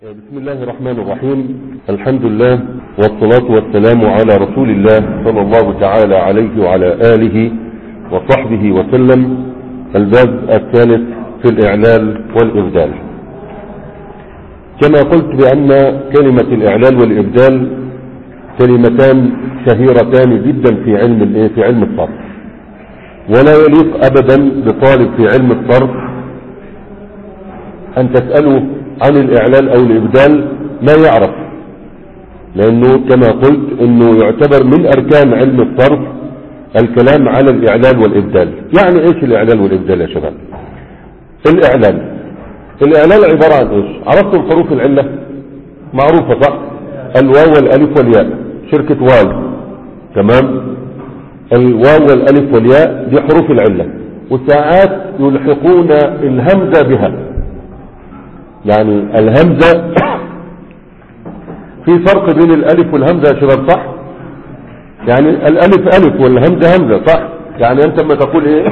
بسم الله الرحمن الرحيم الحمد لله والصلاة والسلام على رسول الله صلى الله تعالى عليه وعلى آله وصحبه وسلم الباب الثالث في الإعلال والإبدال كما قلت بأن كلمة الإعلال والإبدال كلمتان شهيرتان جدا في علم الإيه؟ في علم الصرف ولا يليق أبدا بطالب في علم الصرف أن تسأله عن الإعلال أو الإبدال ما يعرف لأنه كما قلت أنه يعتبر من أركان علم الصرف الكلام على الإعلال والإبدال يعني إيش الإعلال والإبدال يا شباب الإعلال الإعلال عبارة عن إيش عرفتم حروف العلة معروفة صح الواو والألف والياء شركة واو تمام الواو والألف والياء دي حروف العلة وساعات يلحقون الهمزة بها يعني الهمزة في فرق بين الالف والهمزة يا شباب صح يعني الالف الف والهمزة همزة صح يعني انت لما تقول ايه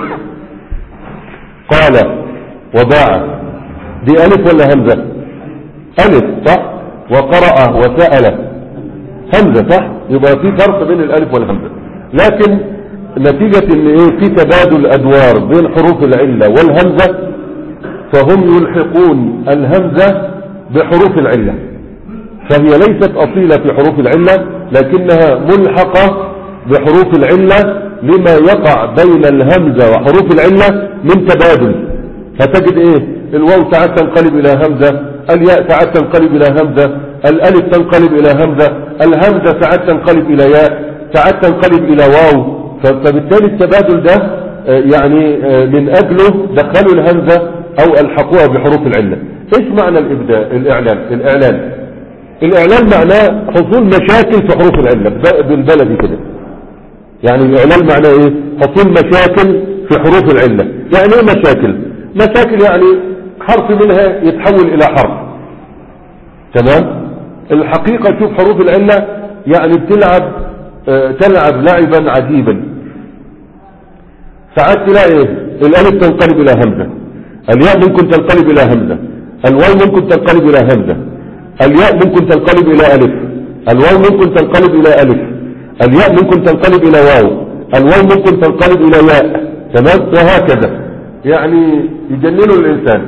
قال وباع دي الف ولا همزة الف صح وقرأ وسأل همزة صح يبقى في فرق بين الالف والهمزة لكن نتيجة ان ايه في تبادل ادوار بين حروف العلة والهمزة فهم يلحقون الهمزة بحروف العلة فهي ليست أصيلة في حروف العلة لكنها ملحقة بحروف العلة لما يقع بين الهمزة وحروف العلة من تبادل فتجد ايه الواو ساعات تنقلب الى همزة الياء ساعات تنقلب الى همزة الالف تنقلب الى همزة الهمزة ساعات تنقلب الى ياء ساعات تنقلب الى واو فبالتالي التبادل ده يعني من اجله دخلوا الهمزة او الحقوها بحروف العلة ايش معنى الابداء الاعلان الاعلان الاعلان معناه حصول مشاكل في حروف العلة بالبلدي كده يعني الاعلان معناه ايه حصول مشاكل في حروف العلة يعني ايه مشاكل مشاكل يعني حرف منها يتحول الى حرف تمام الحقيقة شوف حروف العلة يعني بتلعب اه تلعب لعبا عجيبا ساعات تلاقي ايه الالف تنقلب الى همزه الياء ممكن تنقلب إلى همزة الواو ممكن تنقلب إلى همزة الياء ممكن تنقلب إلى ألف الواو ممكن تنقلب إلى ألف الياء ممكن تنقلب إلى واو الواو ممكن تنقلب إلى ياء تمام وهكذا يعني يجننوا الإنسان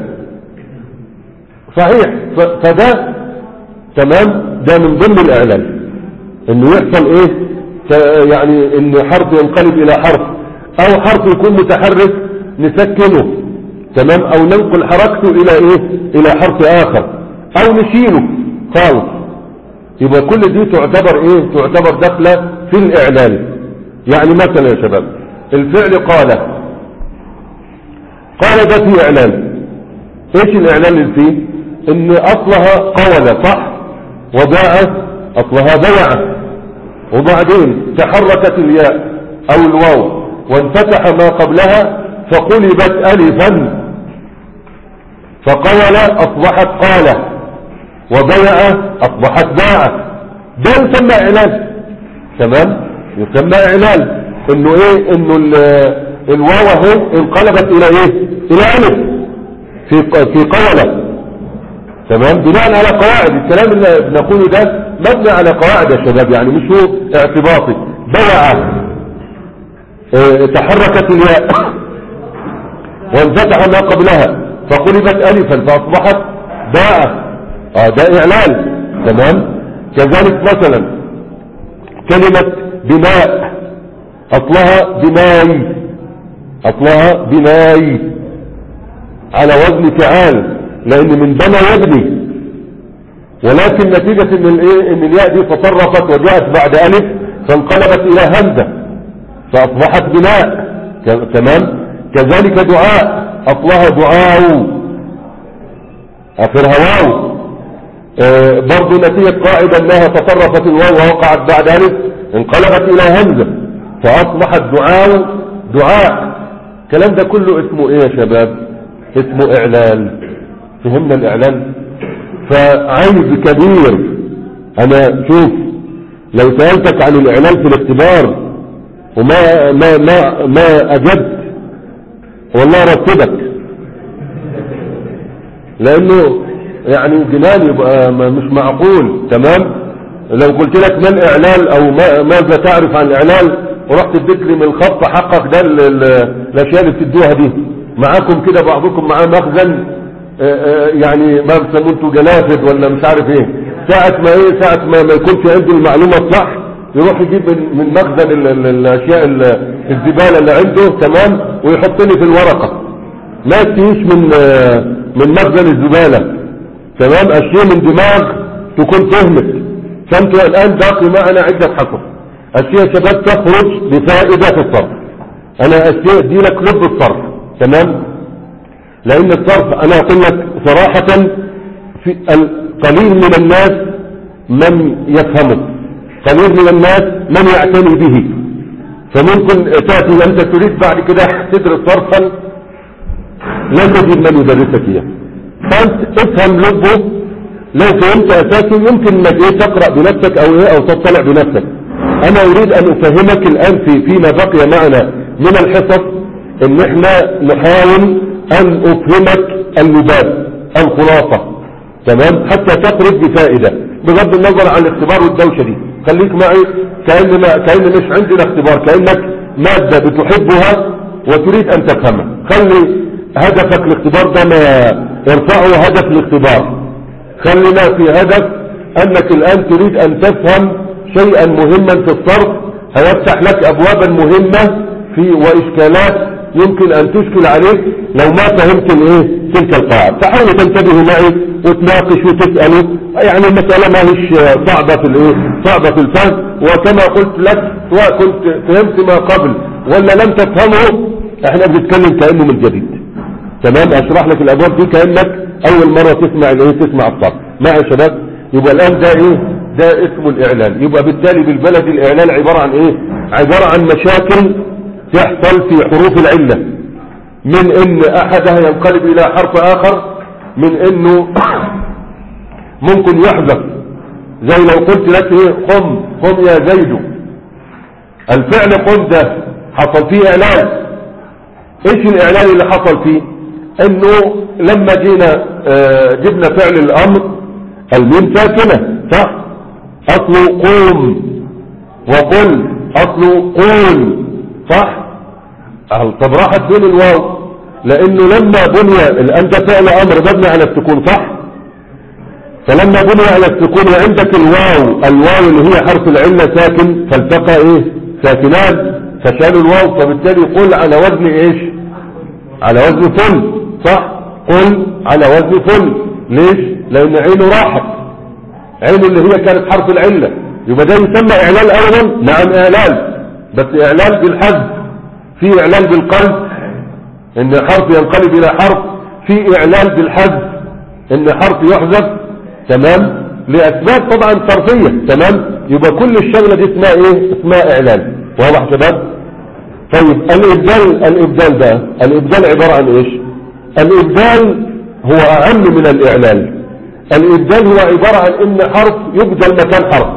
صحيح فده تمام ده من ضمن الإعلان إنه يحصل إيه يعني إن حرف ينقلب إلى حرف أو حرف يكون متحرك نسكنه تمام او ننقل حركته الى ايه الى حرف اخر او نشيله خالص يبقى كل دي تعتبر ايه تعتبر داخله في الاعلان يعني مثلا يا شباب الفعل قال قال ده فيه اعلان ايش الاعلان اللي فيه ان اصلها قول صح وباع اصلها بيع وبعدين تحركت الياء او الواو وانفتح ما قبلها فقلبت ألفا فقول أصبحت قال وبيع أصبحت باع ده يسمى إعلان تمام يسمى إعلان إنه إيه إنه الواو اهي انقلبت إلى إيه إلى ألف في في قولة تمام بناء على قواعد الكلام اللي بنقوله ده مبني على قواعد يا شباب يعني مش هو اعتباطي بيع اه تحركت الياء وانفتح ما قبلها فقلبت ألفا فأصبحت باء آه ده إعلان تمام كذلك مثلا كلمة بناء أصلها بناي أصلها بناي على وزن فعال لأن من بنى يبني ولكن نتيجة ان الايه ان الياء دي تصرفت وجاءت بعد ألف فانقلبت إلى همزة فأصبحت بناء تمام كذلك دعاء أصلها دعاء آخرها واو آه برضو نتيجة قاعدة أنها تصرفت الواو ووقعت بعد ألف انقلبت إلى همزة فأصبحت دعاء دعاء الكلام ده كله اسمه إيه يا شباب اسمه إعلان فهمنا الإعلان فعيب كبير أنا شوف لو سألتك عن الإعلان في الاختبار وما ما ما ما أجبت والله رتبك لانه يعني جنان يبقى ما- مش معقول تمام لو قلت لك ما الاعلال او ما ماذا تعرف عن الاعلال ورحت اديت لي من الخط حقك ده ال- ال- الاشياء اللي بتدوها دي معاكم كده بعضكم معاه مخزن آه، آه، يعني ما بتسموه انتوا جلافد ولا مش عارف ايه ساعة ما ايه ساعة ما, ما يكونش عنده المعلومة الصح يروح يجيب من, من مخزن ال- ال- الاشياء ال- الزبالة اللي عنده تمام ويحط لي في الورقة ما تجيش من آه، من مخزن الزبالة تمام اشياء من دماغ تكون فهمت فانتوا الان باقي معنا عدة حصص اشياء شباب تخرج بفائدة في الصرف انا اشياء دي لك لب الصرف تمام لان الصرف انا اقول لك صراحة في القليل من الناس من يفهمه قليل من الناس من يعتني به فممكن تأتي وانت تريد بعد كده تدرس صرفا لا تجد من يدرسك اياه فانت افهم لبه لو فهمت اساسه يمكن انك ايه تقرأ بنفسك او ايه او تطلع بنفسك انا اريد ان افهمك الان في فيما بقي معنا من الحصص ان احنا نحاول ان افهمك اللباب الخلاصة تمام حتى تخرج بفائدة بغض النظر عن الاختبار والدوشة دي خليك معي كأن ما كأن مش عندنا اختبار كأنك مادة بتحبها وتريد ان تفهمها خلي هدفك الاختبار ده ما ارفعه هدف الاختبار خلينا في هدف انك الان تريد ان تفهم شيئا مهما في الصرف هيفتح لك ابوابا مهمة في واشكالات يمكن ان تشكل عليك لو ما فهمت الايه تلك القواعد فحاولوا تنتبهوا معي وتناقشوا وتسألوا يعني المسألة ما هيش صعبة في الايه صعبة في الفهم وكما قلت لك سواء كنت فهمت ما قبل ولا لم تفهمه احنا بنتكلم كأنه من جديد تمام اشرح لك الابواب دي كأنك اول مرة تسمع الايه تسمع الصرف معي يا شباب يبقى الان ده ايه ده اسمه الاعلان يبقى بالتالي بالبلد الاعلان عبارة عن ايه عبارة عن مشاكل تحصل في حروف العلة من ان احدها ينقلب الى حرف اخر من انه ممكن يحذف زي لو قلت لك ايه قم قم يا زيد الفعل قم ده حصل فيه اعلان ايش الاعلان اللي حصل فيه انه لما جينا آه، جبنا فعل الامر الميم ساكنه صح اصله قوم وقل اصله قول صح أهل طب راحت فين الواو لانه لما بني الان ده فعل امر مبني على السكون صح فلما بني على السكون وعندك الواو الواو اللي هي حرف العلة ساكن فالتقى ايه ساكنان فشالوا الواو فبالتالي قل على وزن ايش على وزن فل صح قل على وزن فل ليش لان عينه راحت عينه اللي هي كانت حرف العلة يبقى ده يسمى اعلال ايضا نعم اعلال بس اعلال بالحذف في اعلال بالقلب ان حرف ينقلب الى حرف في اعلال بالحذف ان حرف يحذف تمام لاسباب طبعا صرفية تمام يبقى كل الشغلة دي اسمها ايه اسمها اعلان واضح يا شباب طيب الابدال الابدال ده الابدال عبارة عن ايش الابدال هو اعم من الاعلان الابدال هو عبارة عن ان حرف يبدل مكان حرف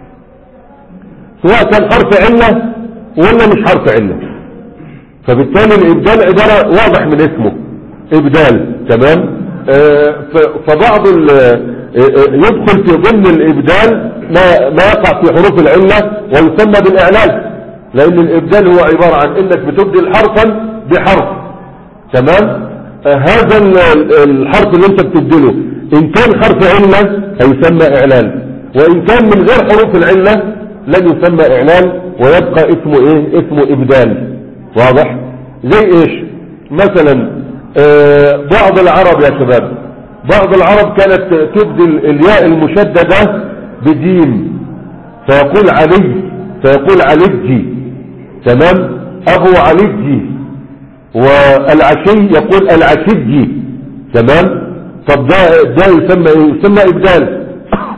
سواء كان حرف علة ولا مش حرف علة فبالتالي الابدال عبارة واضح من اسمه ابدال تمام آه، ف- فبعض ال- آه، آه، يدخل في ضمن الابدال ما, ما يقع في حروف العلة ويسمى بالاعلان لان الابدال هو عبارة عن انك بتبدل حرفا بحرف تمام آه، هذا ال- الحرف اللي انت بتبدله ان كان حرف علة هيسمى اعلان وان كان من غير حروف العلة لن يسمى اعلان ويبقى اسمه ايه اسمه ابدال واضح زي ايش مثلا آه، بعض العرب يا شباب بعض العرب كانت تبدل الياء المشددة بديم فيقول علي فيقول علجي تمام ابو علجي والعشي يقول العشجي تمام طب ده ده يسمى ايه يسمى ابدال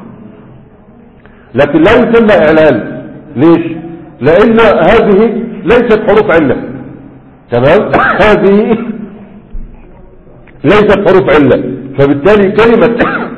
لكن لا يسمى اعلان ليش لان هذه ليست حروف علة تمام هذه ليست حروف علة فبالتالي كلمة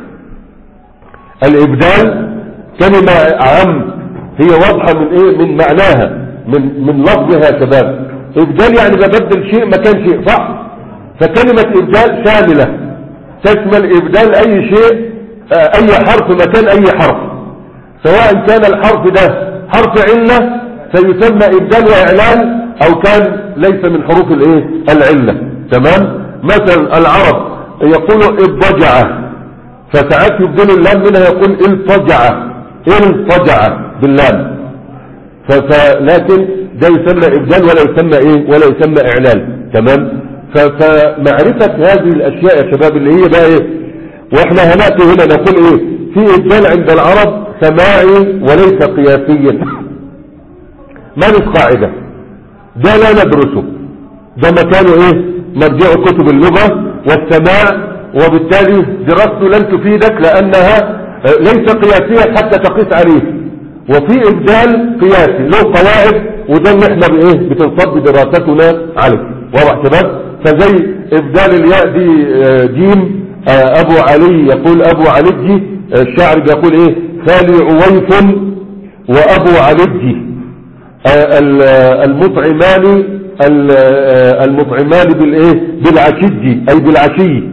الابدال كلمة اعم هي واضحة من ايه من معناها من من لفظها يا شباب ابدال يعني ببدل شيء مكان شيء صح فكلمة ابدال شاملة تشمل ابدال اي شيء آه، اي حرف مكان اي حرف سواء كان الحرف ده حرف علة سيسمى ابدال واعلان او كان ليس من حروف الايه العلة تمام مثلا العرب يقول اضجع فساعات يبدل اللام منها يقول التجع التجع باللام ف- ف- لكن ده يسمى ابدال ولا يسمى ايه ولا يسمى اعلان تمام ف- فمعرفة هذه الاشياء يا شباب اللي هي بقى ايه واحنا هنأتي هنا نقول ايه في ابدال عند العرب سماعي وليس قياسيا ما مش قاعدة ده لا ندرسه ده مكانه ايه مرجع كتب اللغة والسماع وبالتالي دراسته لن تفيدك لانها آه، ليس قياسيا حتى تقيس عليه وفي ابدال قياسي له قواعد وده اللي احنا بايه بتنصب دراستنا عليه واضح شباب فزي ابدال الياء دي آه، جيم آه، ابو علي يقول ابو علي الشاعر بيقول ايه خالي عويف وابو علي آه، ال- آه، المطعمان ال- آه، المطعمان بالايه بالعشي اي بالعشي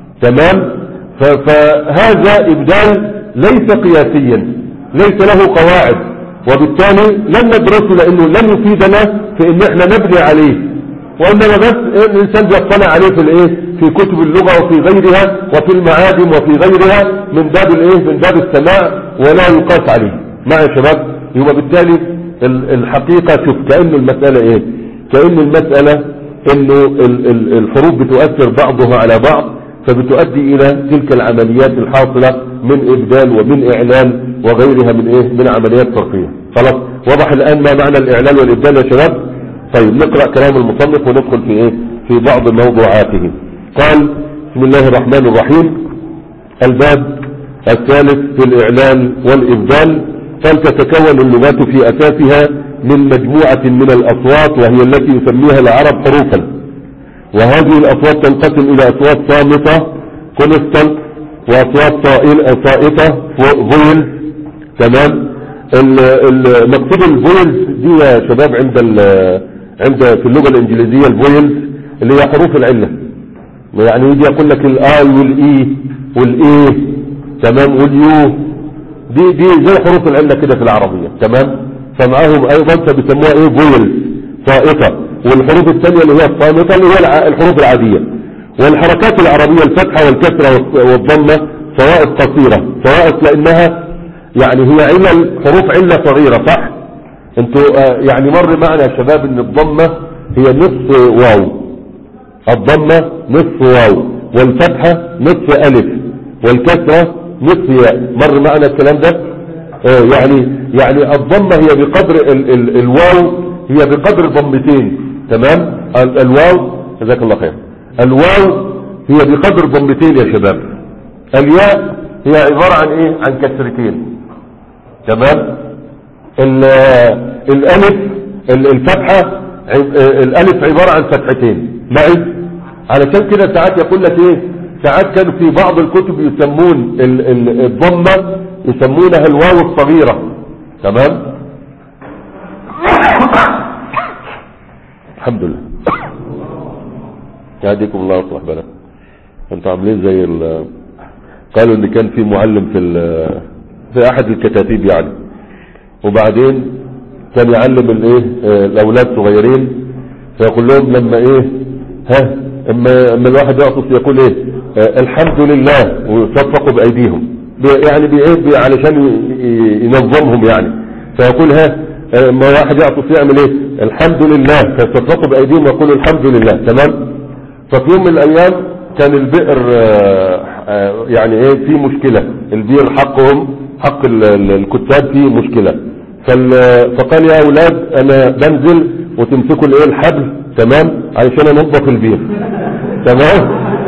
تمام ف- فهذا ابدال ليس قياسيا ليس له قواعد وبالتالي لن ندرسه لانه لن يفيدنا في ان احنا نبني عليه وانما بس الانسان بيطلع عليه في الايه في كتب اللغة وفي غيرها وفي المعادم وفي غيرها من باب الايه من باب السماع ولا يقاس عليه مع يا شباب يبقى بالتالي ال- الحقيقة شوف كأن المسألة ايه كأن المسألة انه ال- ال- الحروف بتؤثر بعضها على بعض فبتؤدي الى تلك العمليات الحاصلة من ابدال ومن اعلان وغيرها من ايه من عمليات صرفية خلاص وضح الان ما معنى الاعلان والابدال يا شباب طيب نقرأ كلام المصنف وندخل في ايه في بعض موضوعاته قال بسم الله الرحمن الرحيم الباب الثالث في الإعلان والإبدال قال تتكون اللغات في أساسها من مجموعة من الأصوات وهي التي يسميها العرب حروفا وهذه الأصوات تنقسم إلى أصوات صامتة كونستانت وأصوات صائل- صائتة فويل تمام ال- ال- مقصود الفويلز دي يا شباب عند ال- عند في اللغة الإنجليزية الفويلز اللي هي حروف العلة يعني يجي يقول لك الاي والاي والاي تمام واليو دي دي زي حروف العلة كده في العربية تمام فمعاهم ايضا فبيسموها ايه فويل صائطة والحروف الثانية اللي هي الصامتة اللي هي الع- الحروف العادية والحركات العربية الفتحة والكسرة والص- والضمة سواء قصيرة سواء لانها يعني هي علل حروف علة صغيرة صح انتوا آه، يعني مر معنا يا شباب ان الضمة هي نصف واو الضمة نصف واو والفتحة نصف ألف والكسرة نصف ياء مر معنا الكلام ده آه يعني يعني الضمة هي بقدر ال ال الواو هي بقدر ضمتين تمام ال الواو جزاك الله خير الواو هي بقدر ضمتين يا شباب الياء هي عبارة عن ايه عن كسرتين تمام ال- الالف ال- الفتحة عب- الالف عبارة عن فتحتين معي علشان كده ساعات يقول لك ايه ساعات كانوا في بعض الكتب يسمون ال- ال- الضمة يسمونها الواو الصغيرة تمام الحمد لله يهديكم الله ويصلح بالك انتوا عاملين زي ال- قالوا ان كان في معلم في ال- في احد الكتاتيب يعني وبعدين كان يعلم الايه آه، الاولاد صغيرين فيقول لهم لما ايه ها اما, اما الواحد يعطس يقول ايه آه، الحمد لله ويصفقوا بايديهم بي- يعني بايه بي- علشان ي- ي- ينظمهم يعني فيقول ها آه، اما واحد يعطس يعمل ايه الحمد لله فيصفقوا بايديهم ويقولوا الحمد لله تمام ففي يوم من الايام كان البئر آه، آه، يعني ايه في مشكلة البئر حقهم حق ال- ال- الكتاب فيه مشكلة فال- فقال يا اولاد انا بنزل وتمسكوا الايه الحبل تمام علشان انظف البير تمام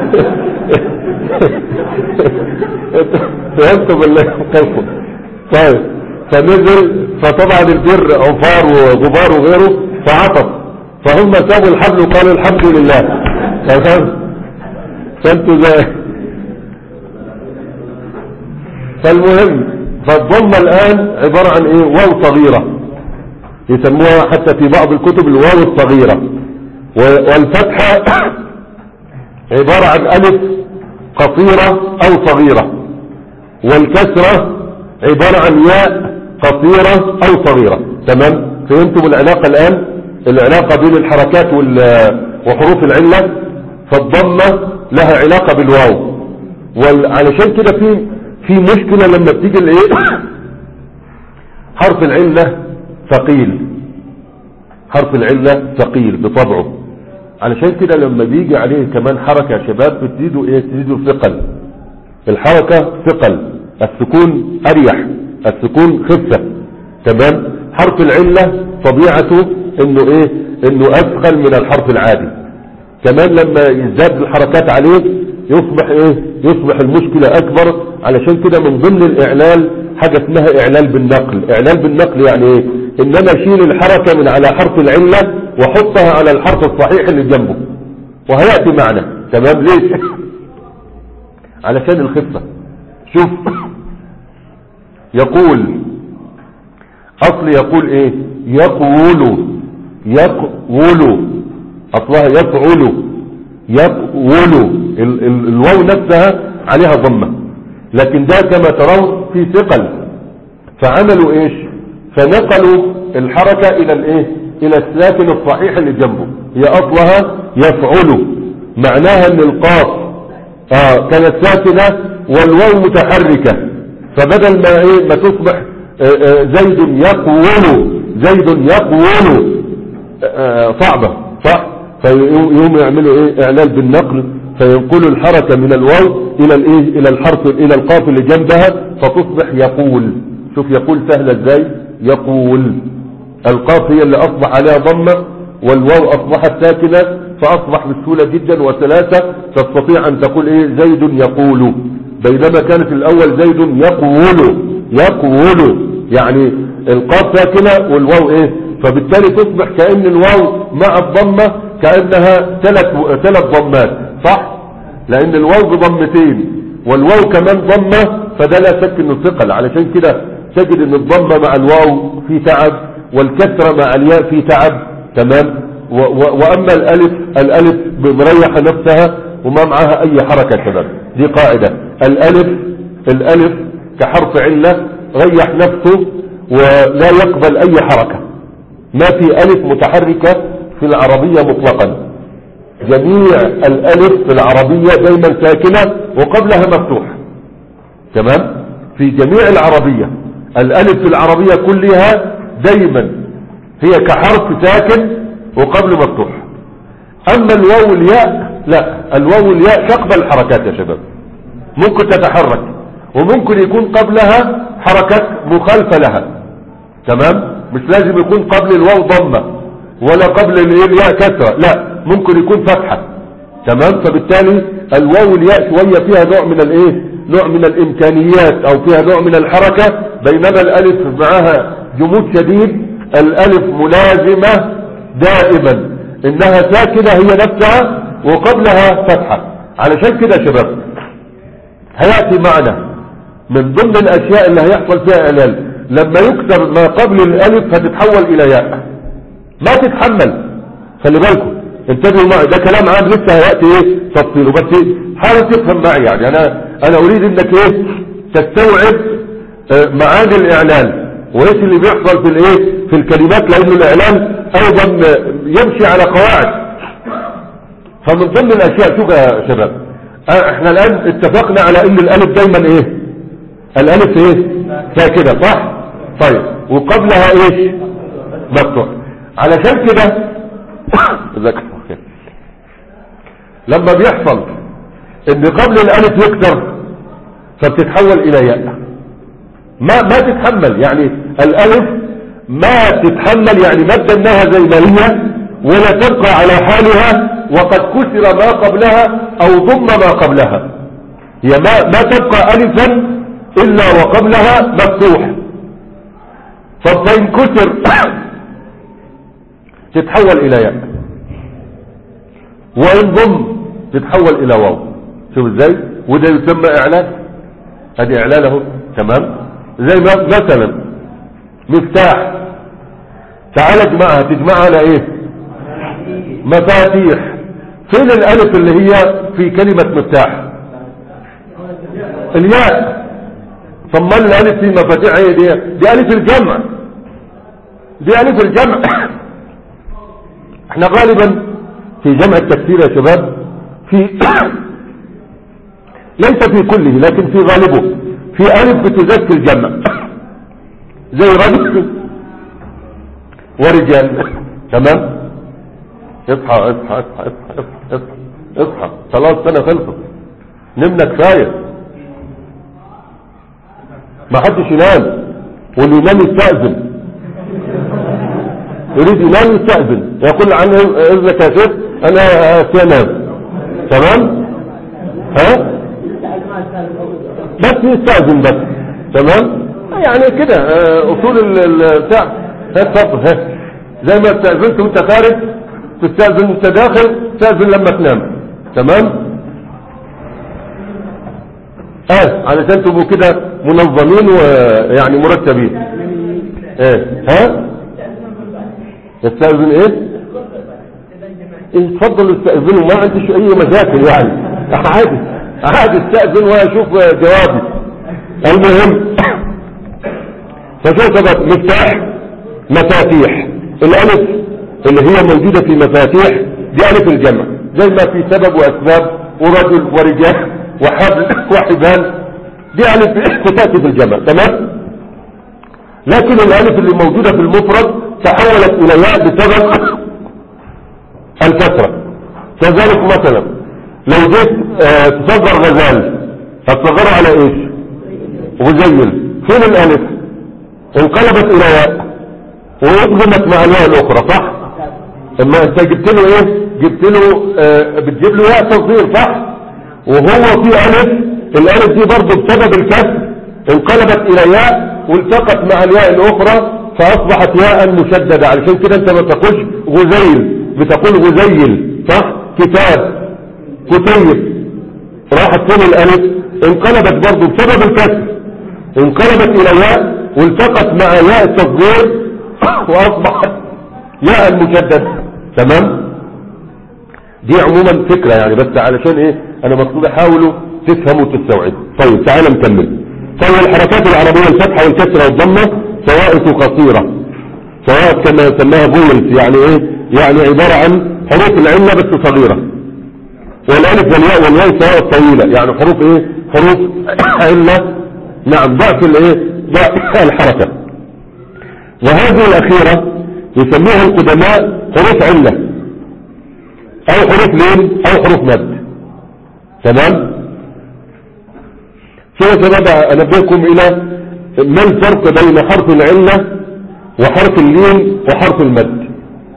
فهمتوا بالله قصد طيب فنزل فطبعا البير عفار وغبار وغيره فعطف فهم سابوا الحبل وقالوا الحمد لله تمام فانتوا زي فالمهم فالضمة الآن عبارة عن ايه واو صغيرة يسموها حتى في بعض الكتب الواو الصغيرة و- والفتحة عبارة عن ألف قصيرة او صغيرة والكسرة عبارة عن ياء قصيرة او صغيرة تمام فهمتم العلاقة الان العلاقة بين الحركات وال- وحروف العلة فالضمة لها علاقة بالواو وعلشان كده في في مشكلة لما بتيجي الايه حرف العلة ثقيل حرف العلة ثقيل بطبعه علشان كده لما بيجي عليه كمان حركة يا شباب بتزيدوا ايه تزيدوا ثقل الحركة ثقل السكون اريح السكون خفة تمام حرف العلة طبيعته انه ايه انه اثقل من الحرف العادي كمان لما يزداد الحركات عليه يصبح ايه يصبح المشكلة اكبر علشان كده من ضمن الاعلال حاجة اسمها اعلال بالنقل اعلال بالنقل يعني ايه ان انا اشيل الحركة من على حرف العلة واحطها على الحرف الصحيح اللي جنبه وهيأتي معنا تمام ليش علشان الخفة شوف يقول اصل يقول ايه يقول يقول اصلها يفعل يقول ال ال الواو نفسها عليها ضمة لكن ده كما ترون في ثقل فعملوا ايش فنقلوا الحركة الى الايه الى الساكن الصحيح اللي جنبه هي اصلها يفعل معناها ان القاف آه كانت ساكنة والواو متحركة فبدل ما ايه ما تصبح آه آه زيد يقول زيد يقول آه صعبة صح فيقوم يعملوا ايه اعلال بالنقل فينقلوا الحركة من الواو الى الايه الى الحرف الى القاف اللي جنبها فتصبح يقول شوف يقول سهلة ازاي يقول القاف هي اللي اصبح عليها ضمة والواو اصبحت ساكنة فاصبح بسهولة جدا وثلاثة تستطيع ان تقول ايه زيد يقول بينما كانت الاول زيد يقول يقول يعني القاف ساكنة والواو ايه فبالتالي تصبح كأن الواو مع الضمة كأنها ثلاث ثلاث ضمات صح لان الواو بضمتين والواو كمان ضمة فده لا شك انه ثقل علشان كده تجد ان الضمة مع الواو في تعب والكسرة مع الياء في تعب تمام و و واما الالف الالف مريحة نفسها وما معها اي حركة شباب دي قاعدة الالف الالف كحرف علة ريح نفسه ولا يقبل اي حركة ما في الف متحركة في العربية مطلقا جميع الالف في العربية دايما ساكنة وقبلها مفتوح تمام في جميع العربية الالف في العربية كلها دايما هي كحرف ساكن وقبل مفتوح اما الواو الياء لا الواو الياء تقبل الحركات يا شباب ممكن تتحرك وممكن يكون قبلها حركات مخالفة لها تمام مش لازم يكون قبل الواو ضمة ولا قبل الياء كسرة لا ممكن يكون فتحة تمام فبالتالي الواو الياء شوية فيها نوع من الايه نوع من الامكانيات او فيها نوع من الحركة بينما الالف معها جمود شديد الالف ملازمة دائما انها ساكنة هي نفسها وقبلها فتحة علشان كده يا شباب هيأتي معنا من ضمن الاشياء اللي هيحصل فيها اعلال لما يكسر ما قبل الالف هتتحول الى ياء ما تتحمل خلي بالكم انتبهوا معي ده كلام عام لسه هيأتي ايه تفصيله بس حاول تفهم معي يعني انا انا اريد انك ايه تستوعب اه معاني الاعلان وايش اللي بيحصل في الايه في الكلمات لانه الاعلان ايضا يمشي على قواعد فمن ضمن الاشياء شوف يا شباب اه احنا الان اتفقنا على ان الالف دايما ايه الالف ايه ساكنه صح طيب وقبلها ايش مفتوح علشان كده جزاك الله خير لما بيحصل ان قبل الالف يكسر فبتتحول الى ياء ما ما تتحمل يعني الالف ما تتحمل يعني ما بدناها زي ما هي ولا تبقى على حالها وقد كسر ما قبلها او ضم ما قبلها هي ما, ما تبقى الفا الا وقبلها مفتوح طب فان كسر تتحول الى ياء وان ضم تتحول الى واو شوف ازاي وده يسمى اعلان ادي اعلان اهو تمام زي ما مثلا مفتاح تعال اجمعها تجمعها على ايه مفاتيح فين الالف اللي هي في كلمة مفتاح الياء ثم الالف في مفاتيح ايه دي دي الف الجمع دي الف الجمع احنا غالبا في جمع التكسير يا شباب في ليس في كله لكن في غالبه في الف بتزكي الجمع زي رجل ورجال تمام اصحى اصحى اصحى اصحى اصحى اصحى خلاص سنة خلصت نمنا كفاية ما حدش ينام واللي ينام يستأذن يريد ينام يستأذن يقول عن اذنك يا شيخ انا سأنام تمام ها بس يستأذن بس تمام يعني كده آه، اصول ال- ال- بتاع ها اتفضل ها زي ما استأذنت وانت خارج تستأذن وانت داخل تستأذن لما تنام تمام اه علشان تبقوا كده منظمين ويعني مرتبين ايه ها يستأذن ايه إيه، اتفضلوا استأذنوا ما عنديش اي مشاكل يعني عادي عادي استأذن واشوف جوابي المهم فشوف سبب مفتاح مفاتيح الالف اللي هي موجودة في مفاتيح دي الف الجمع زي ما في سبب واسباب ورجل ورجال وحبل وحبال دي الف بتاتي في الجمع تمام لكن الالف اللي موجودة في المفرد تحولت الى ياء بسبب الكسرة كذلك مثلا لو جيت آه، تصغر غزال هتصغره على ايش غزيل فين الالف انقلبت الى ياء وأقدمت مع الياء الاخرى صح اما انت جبت له ايه جبت له آه بتجيب له ياء تصغير صح وهو في الف الالف دي برضه بسبب الكسر انقلبت الى ياء والتقت مع الياء الاخرى فاصبحت ياء مشددة علشان كده انت ما تقولش غزيل بتقول غزيل صح كتاب كتيب راحت فين الالف انقلبت برضه بسبب الكسر انقلبت الى ياء والتقت مع ياء التصغير واصبحت ياء المشدد تمام دي عموما فكرة يعني بس علشان ايه انا مقصود احاولوا تفهموا وتستوعبوا طيب تعالى نكمل طيب الحركات العربية الفتحة والكسرة والضمة سواء قصيرة سواء كما سماها بولنس يعني ايه يعني عبارة عن حروف العلة بس صغيرة والالف والياء والواو سواء طويلة يعني حروف ايه حروف علة نعم ضعف الايه ضعف الحركة وهذه الاخيرة يسميها القدماء حروف علة او حروف لين او حروف مد تمام شو يا شباب انبهكم الى ما الفرق بين حرف العلة وحرف اللين وحرف المد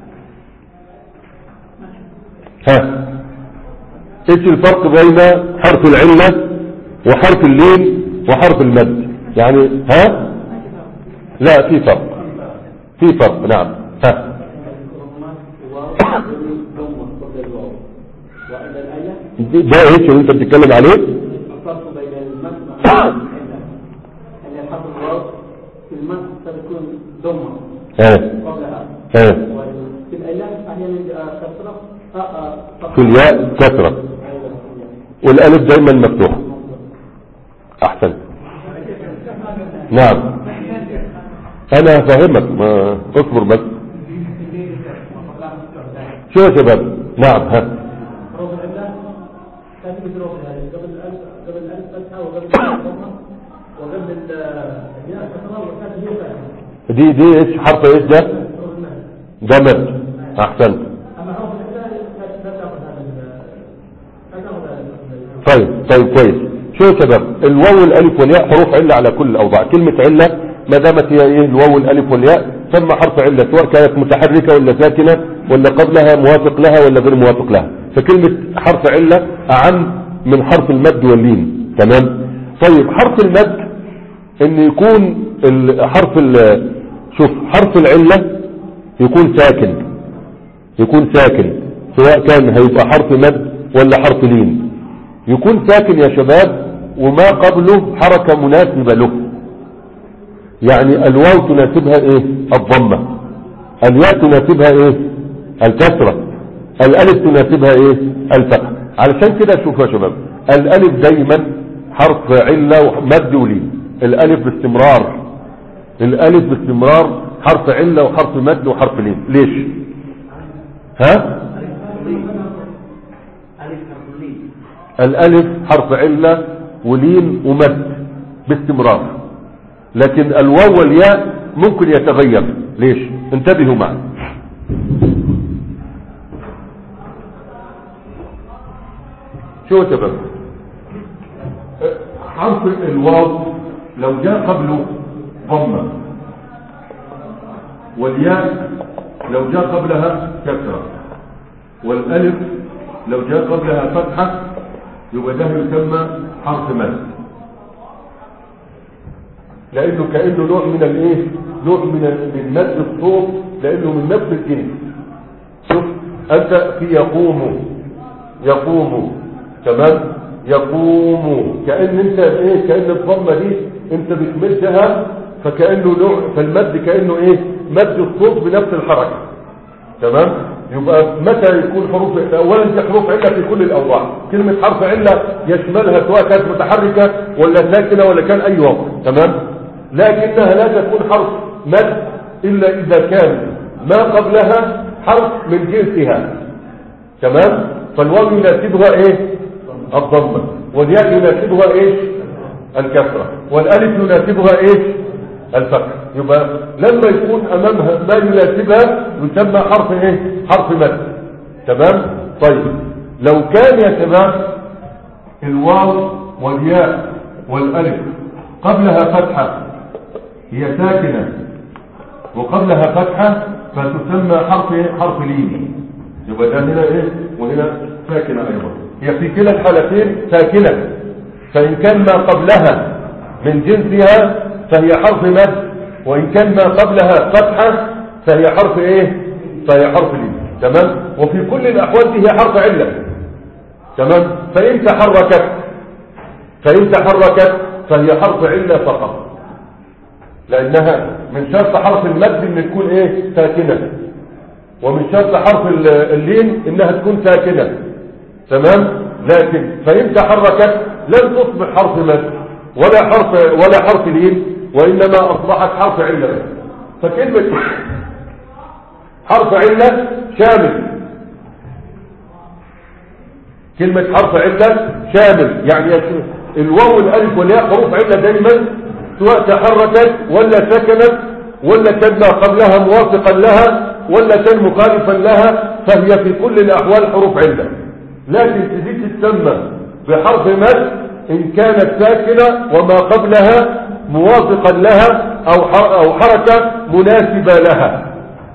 ها ايش الفرق بين حرف العلة وحرف اللين وحرف المد يعني ها لا في فرق في فرق نعم ها ده ايش اللي انت بتتكلم عليه الفرق بين المسمع والعلة أن الحرف الواو في المسمع تكون ضمة ها قبلها ها وفي العلة أحيانا كسرة آه، آه، في الياء كثرة أيوة. والالف دايما مفتوحة احسن نعم انا هفهمك ما اصبر بس شو يا شباب نعم ها حروف العلة كانت مثل حروف الألف قبل الألف قبل الألف فتحة وقبل الألف ضمة وقبل ال- الياء كسرة وكانت هي فتحة دي دي ايش حرف ايش ده حروف المد ده مد احسنت أما حروف العلة لا لا تأخذ هذا ال- لا تأخذ هذا ال- طيب طيب كويس شو يا شباب الواو والالف والياء حروف عله على كل الاوضاع كلمه عله ما دامت هي ايه الواو والالف والياء ثم حرف عله سواء كانت متحركه ولا ساكنه ولا قبلها موافق لها ولا غير موافق لها فكلمه حرف عله اعم من حرف المد واللين تمام طيب حرف المد ان يكون ال- حرف ال- شوف حرف العله يكون ساكن يكون ساكن سواء كان هيبقى حرف مد ولا حرف لين يكون ساكن يا شباب وما قبله حركة مناسبة له يعني الواو تناسبها ايه الضمة الياء تناسبها ايه الكسرة الالف تناسبها ايه الفتح علشان كده شوفوا يا شباب الالف دايما حرف علة ومد ولين الالف باستمرار الالف باستمرار حرف علة وحرف مد وحرف لين ليش ها الالف حرف علة ولين ومد باستمرار لكن الواو والياء ممكن يتغير ليش انتبهوا معي شو يا شباب حرف الواو لو جاء قبله ضمه والياء لو جاء قبلها كسره والالف لو جاء قبلها فتحه يبقى ده يسمى حرف مد لانه كانه نوع من الايه نوع من من مد الصوت لانه من نفس الجنس شوف انت في يقوم يقوم تمام يقوم كان انت ايه كان الضمه دي انت بتمدها فكانه نوع فالمد كانه ايه مد الصوت بنفس الحركه تمام يبقى متى يكون حروف اولا دي حروف عله في كل الاوضاع كلمه حرف عله يشملها سواء كانت متحركه ولا ساكنه ولا كان اي وضع تمام لكنها لا تكون حرف مد الا اذا كان ما قبلها حرف من جنسها تمام فالواو يناسبها ايه الضمه والياء يناسبها ايش الكسره والالف يناسبها ايش الفتح يبقى لما يكون امامها ما يناسبها يسمى حرف ايه حرف مد تمام طيب لو كان يا شباب الواو والياء والالف قبلها فتحه هي ساكنه وقبلها فتحه فتسمى حرف ايه حرف لين يبقى ده هنا ايه وهنا ساكنه ايضا هي في كلا الحالتين ساكنه فان كان ما قبلها من جنسها فهي حرف مد وإن كان ما قبلها فتحة فهي حرف إيه فهي حرف لين تمام وفي كل الأحوال دي هي حرف علة تمام فإن تحركت فإن تحركت فهي حرف علة فقط لأنها من شرط حرف المد إن تكون إيه ساكنة ومن شرط حرف اللين إنها تكون ساكنة تمام لكن فإن تحركت لن تصبح حرف مد ولا حرف ولا حرف لين وإنما أصبحت حرف علة بس. فكلمة حرف علة شامل كلمة حرف علة شامل يعني الواو والالف والياء حروف علة دايما سواء تحركت ولا سكنت ولا كان ما قبلها موافقا لها ولا كان مخالفا لها فهي في كل الأحوال حروف علة لكن تزيد تسمى بحرف مد إن كانت ساكنة وما قبلها موافقا لها أو أو حركة مناسبة لها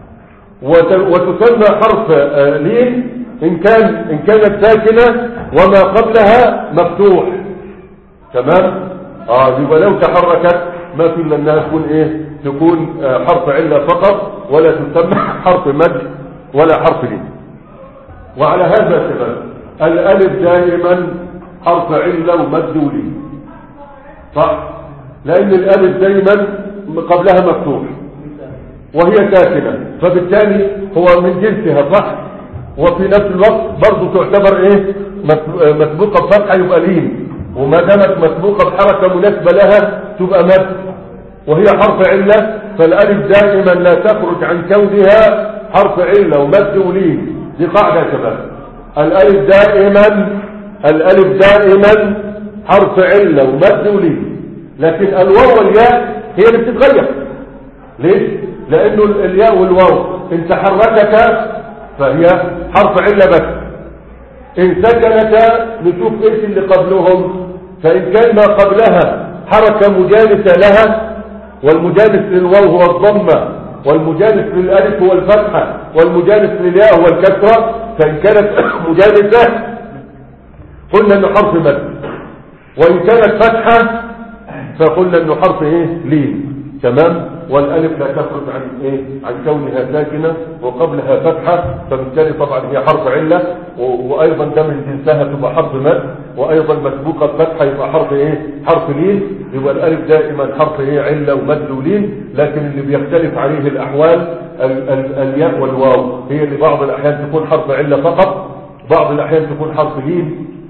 وتسمى حرف لين إن كان إن كانت ساكنة وما قبلها مفتوح تمام اه يبقى لو تحركت ما في الا انها تكون ايه تكون آه حرف عله فقط ولا تسمى حرف مد ولا حرف لين وعلى هذا شباب الالف دائما حرف عله ومد ولين صح لان الالف دائما قبلها مفتوح وهي ساكنه فبالتالي هو من جنسها صح وفي نفس الوقت برضه تعتبر ايه مسبوقه بفتحه يبقى لين وما دامت مسبوقه بحركه مناسبه لها تبقى مد وهي حرف عله فالالف دائما لا تخرج عن كونها حرف عله ومد ولين دي قاعده يا شباب الالف دائما الالف دائما حرف عله ومد ولين لكن الواو والياء هي اللي بتتغير ليش لانه الياء والواو ان تحركتا فهي حرف عله بس ان سكنتا نشوف ايش اللي قبلهم فان كان ما قبلها حركه مجانسه لها والمجانس للواو هو الضمه والمجانس للالف هو الفتحه والمجانس للياء هو الكسره فان كانت مجانسه قلنا انه حرف مد وان كانت فتحه فقلنا انه حرف ايه لين تمام والالف لا تخرج عن ايه عن كونها ساكنه وقبلها فتحه فبالتالي طبعا هي حرف عله وايضا ده من جنسها تبقى حرف مد وايضا مسبوقه بفتحه يبقى حرف ايه حرف لين يبقى الالف دائما حرف ايه عله ومد ولين لكن اللي بيختلف عليه الاحوال ال ال الياء والواو هي اللي بعض الاحيان تكون حرف عله فقط بعض الاحيان تكون حرف لين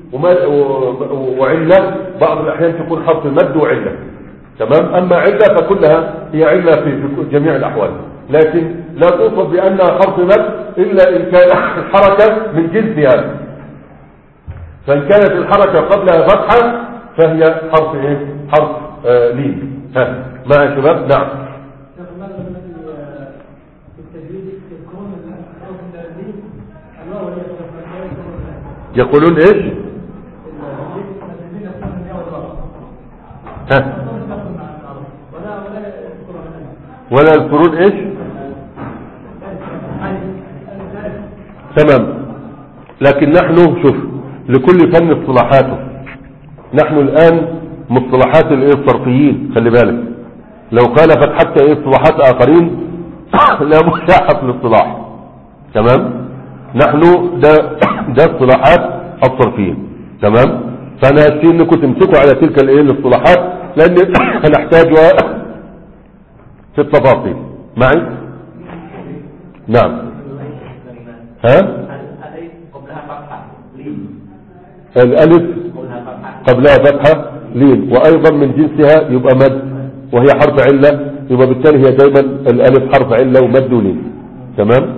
وما- و- وعلة بعض الأحيان تكون حرف مد وعلة تمام أما علة فكلها هي علة في في جميع الأحوال لكن لا توصف بأنها حرف مد إلا إن كان الحركة من جنسها فإن كانت الحركة قبلها فتحة فهي حرف إيه؟ حرف آه لين ها مع يا شباب نعم شيخ ماذا الذي في التجويد يذكرون الحروف التجويد الواو وهي التجويد يقولون إيش ها ولا ولا يذكرون ولا يذكرون إيش تمام لكن نحن شوف لكل فن اصطلاحاته نحن الآن مصطلحات الايه الصرفيين خلي بالك لو خالفت حتى ايه اصطلاحات آخرين لا مشاحة في الاصطلاح تمام نحن ده ده اصطلاحات الصرفيين تمام فانا اشتي انكم تمسكوا على تلك الايه الاصطلاحات لان هنحتاجها في التفاصيل معي نعم ها الألف قبلها فتحة لين الالف قبلها فتحة قبلها فتحة لين وايضا من جنسها يبقى مد وهي حرف علة يبقى بالتالي هي دايما الالف حرف علة ومد ولين تمام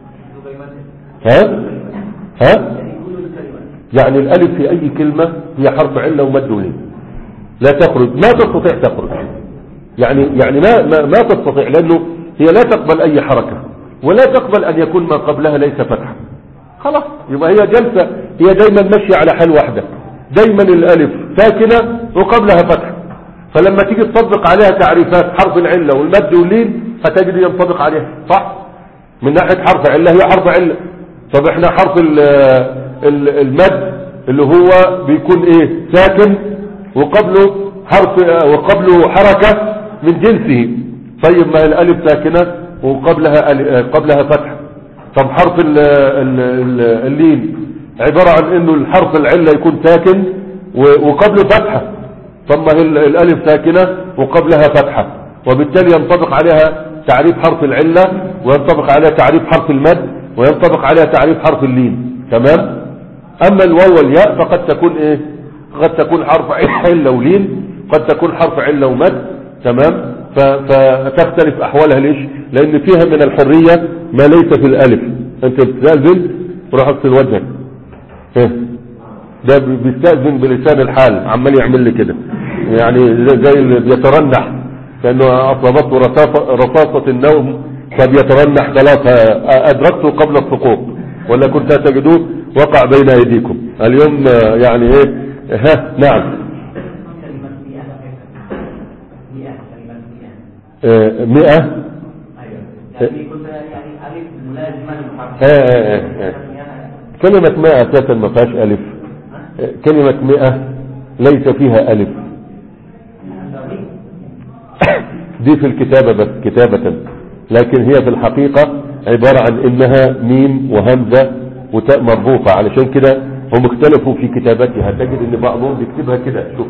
ها ها يعني الالف في اي كلمة هي حرف علة ومد ولين لا تخرج ما تستطيع تخرج يعني يعني ما ما, ما تستطيع لانه هي لا تقبل اي حركة ولا تقبل ان يكون ما قبلها ليس فتحة خلاص يبقى هي جلسة هي دايما ماشية على حال واحدة دايما الالف ساكنة وقبلها فتحة فلما تيجي تطبق عليها تعريفات حرف العلة والمد واللين هتجد ينطبق عليها صح من ناحية حرف علة هي حرف علة طب احنا حرف ال ال المد اللي هو بيكون ايه ساكن وقبله حرف وقبله حركة من جنسه طيب ما الالف ساكنة وقبلها ال- قبلها فتح طب حرف ال ال ال اللين عبارة عن انه الحرف العلة يكون ساكن و- وقبله فتحة طب ما هي ال- الالف ساكنة وقبلها فتحة وبالتالي ينطبق عليها تعريف حرف العلة وينطبق عليها تعريف حرف المد وينطبق عليها تعريف حرف اللين تمام اما الواو والياء فقد تكون ايه قد تكون حرف علة ولين قد تكون حرف علة ومد تمام ف- فتختلف احوالها ليش لان فيها من الحرية ما ليس في الالف انت بتستأذن وراح اغسل وجهك إيه؟ ده بي- بيستأذن بلسان الحال عمال يعمل لي كده يعني زي زي اللي بيترنح كأنه أصابته رصاصة, رصاصة النوم فبيترنح خلاص ه- أدركته قبل السقوط ولا كنت تجدوه وقع بين أيديكم اليوم آه، يعني إيه ها نعم كلمة مئة مئة كلمة مئة آه، مئة أيوة يعني كنت يعني ألف ملازمة للحرف آه، آه، آه، آه. كلمة مئة أساسا ما فيهاش ألف آه، كلمة مئة ليس فيها ألف دي في الكتابة بس كتابة لكن هي في الحقيقة عبارة عن انها ميم وهمزة وتاء مربوطة علشان كده هم اختلفوا في كتابتها تجد ان بعضهم بيكتبها كده شوف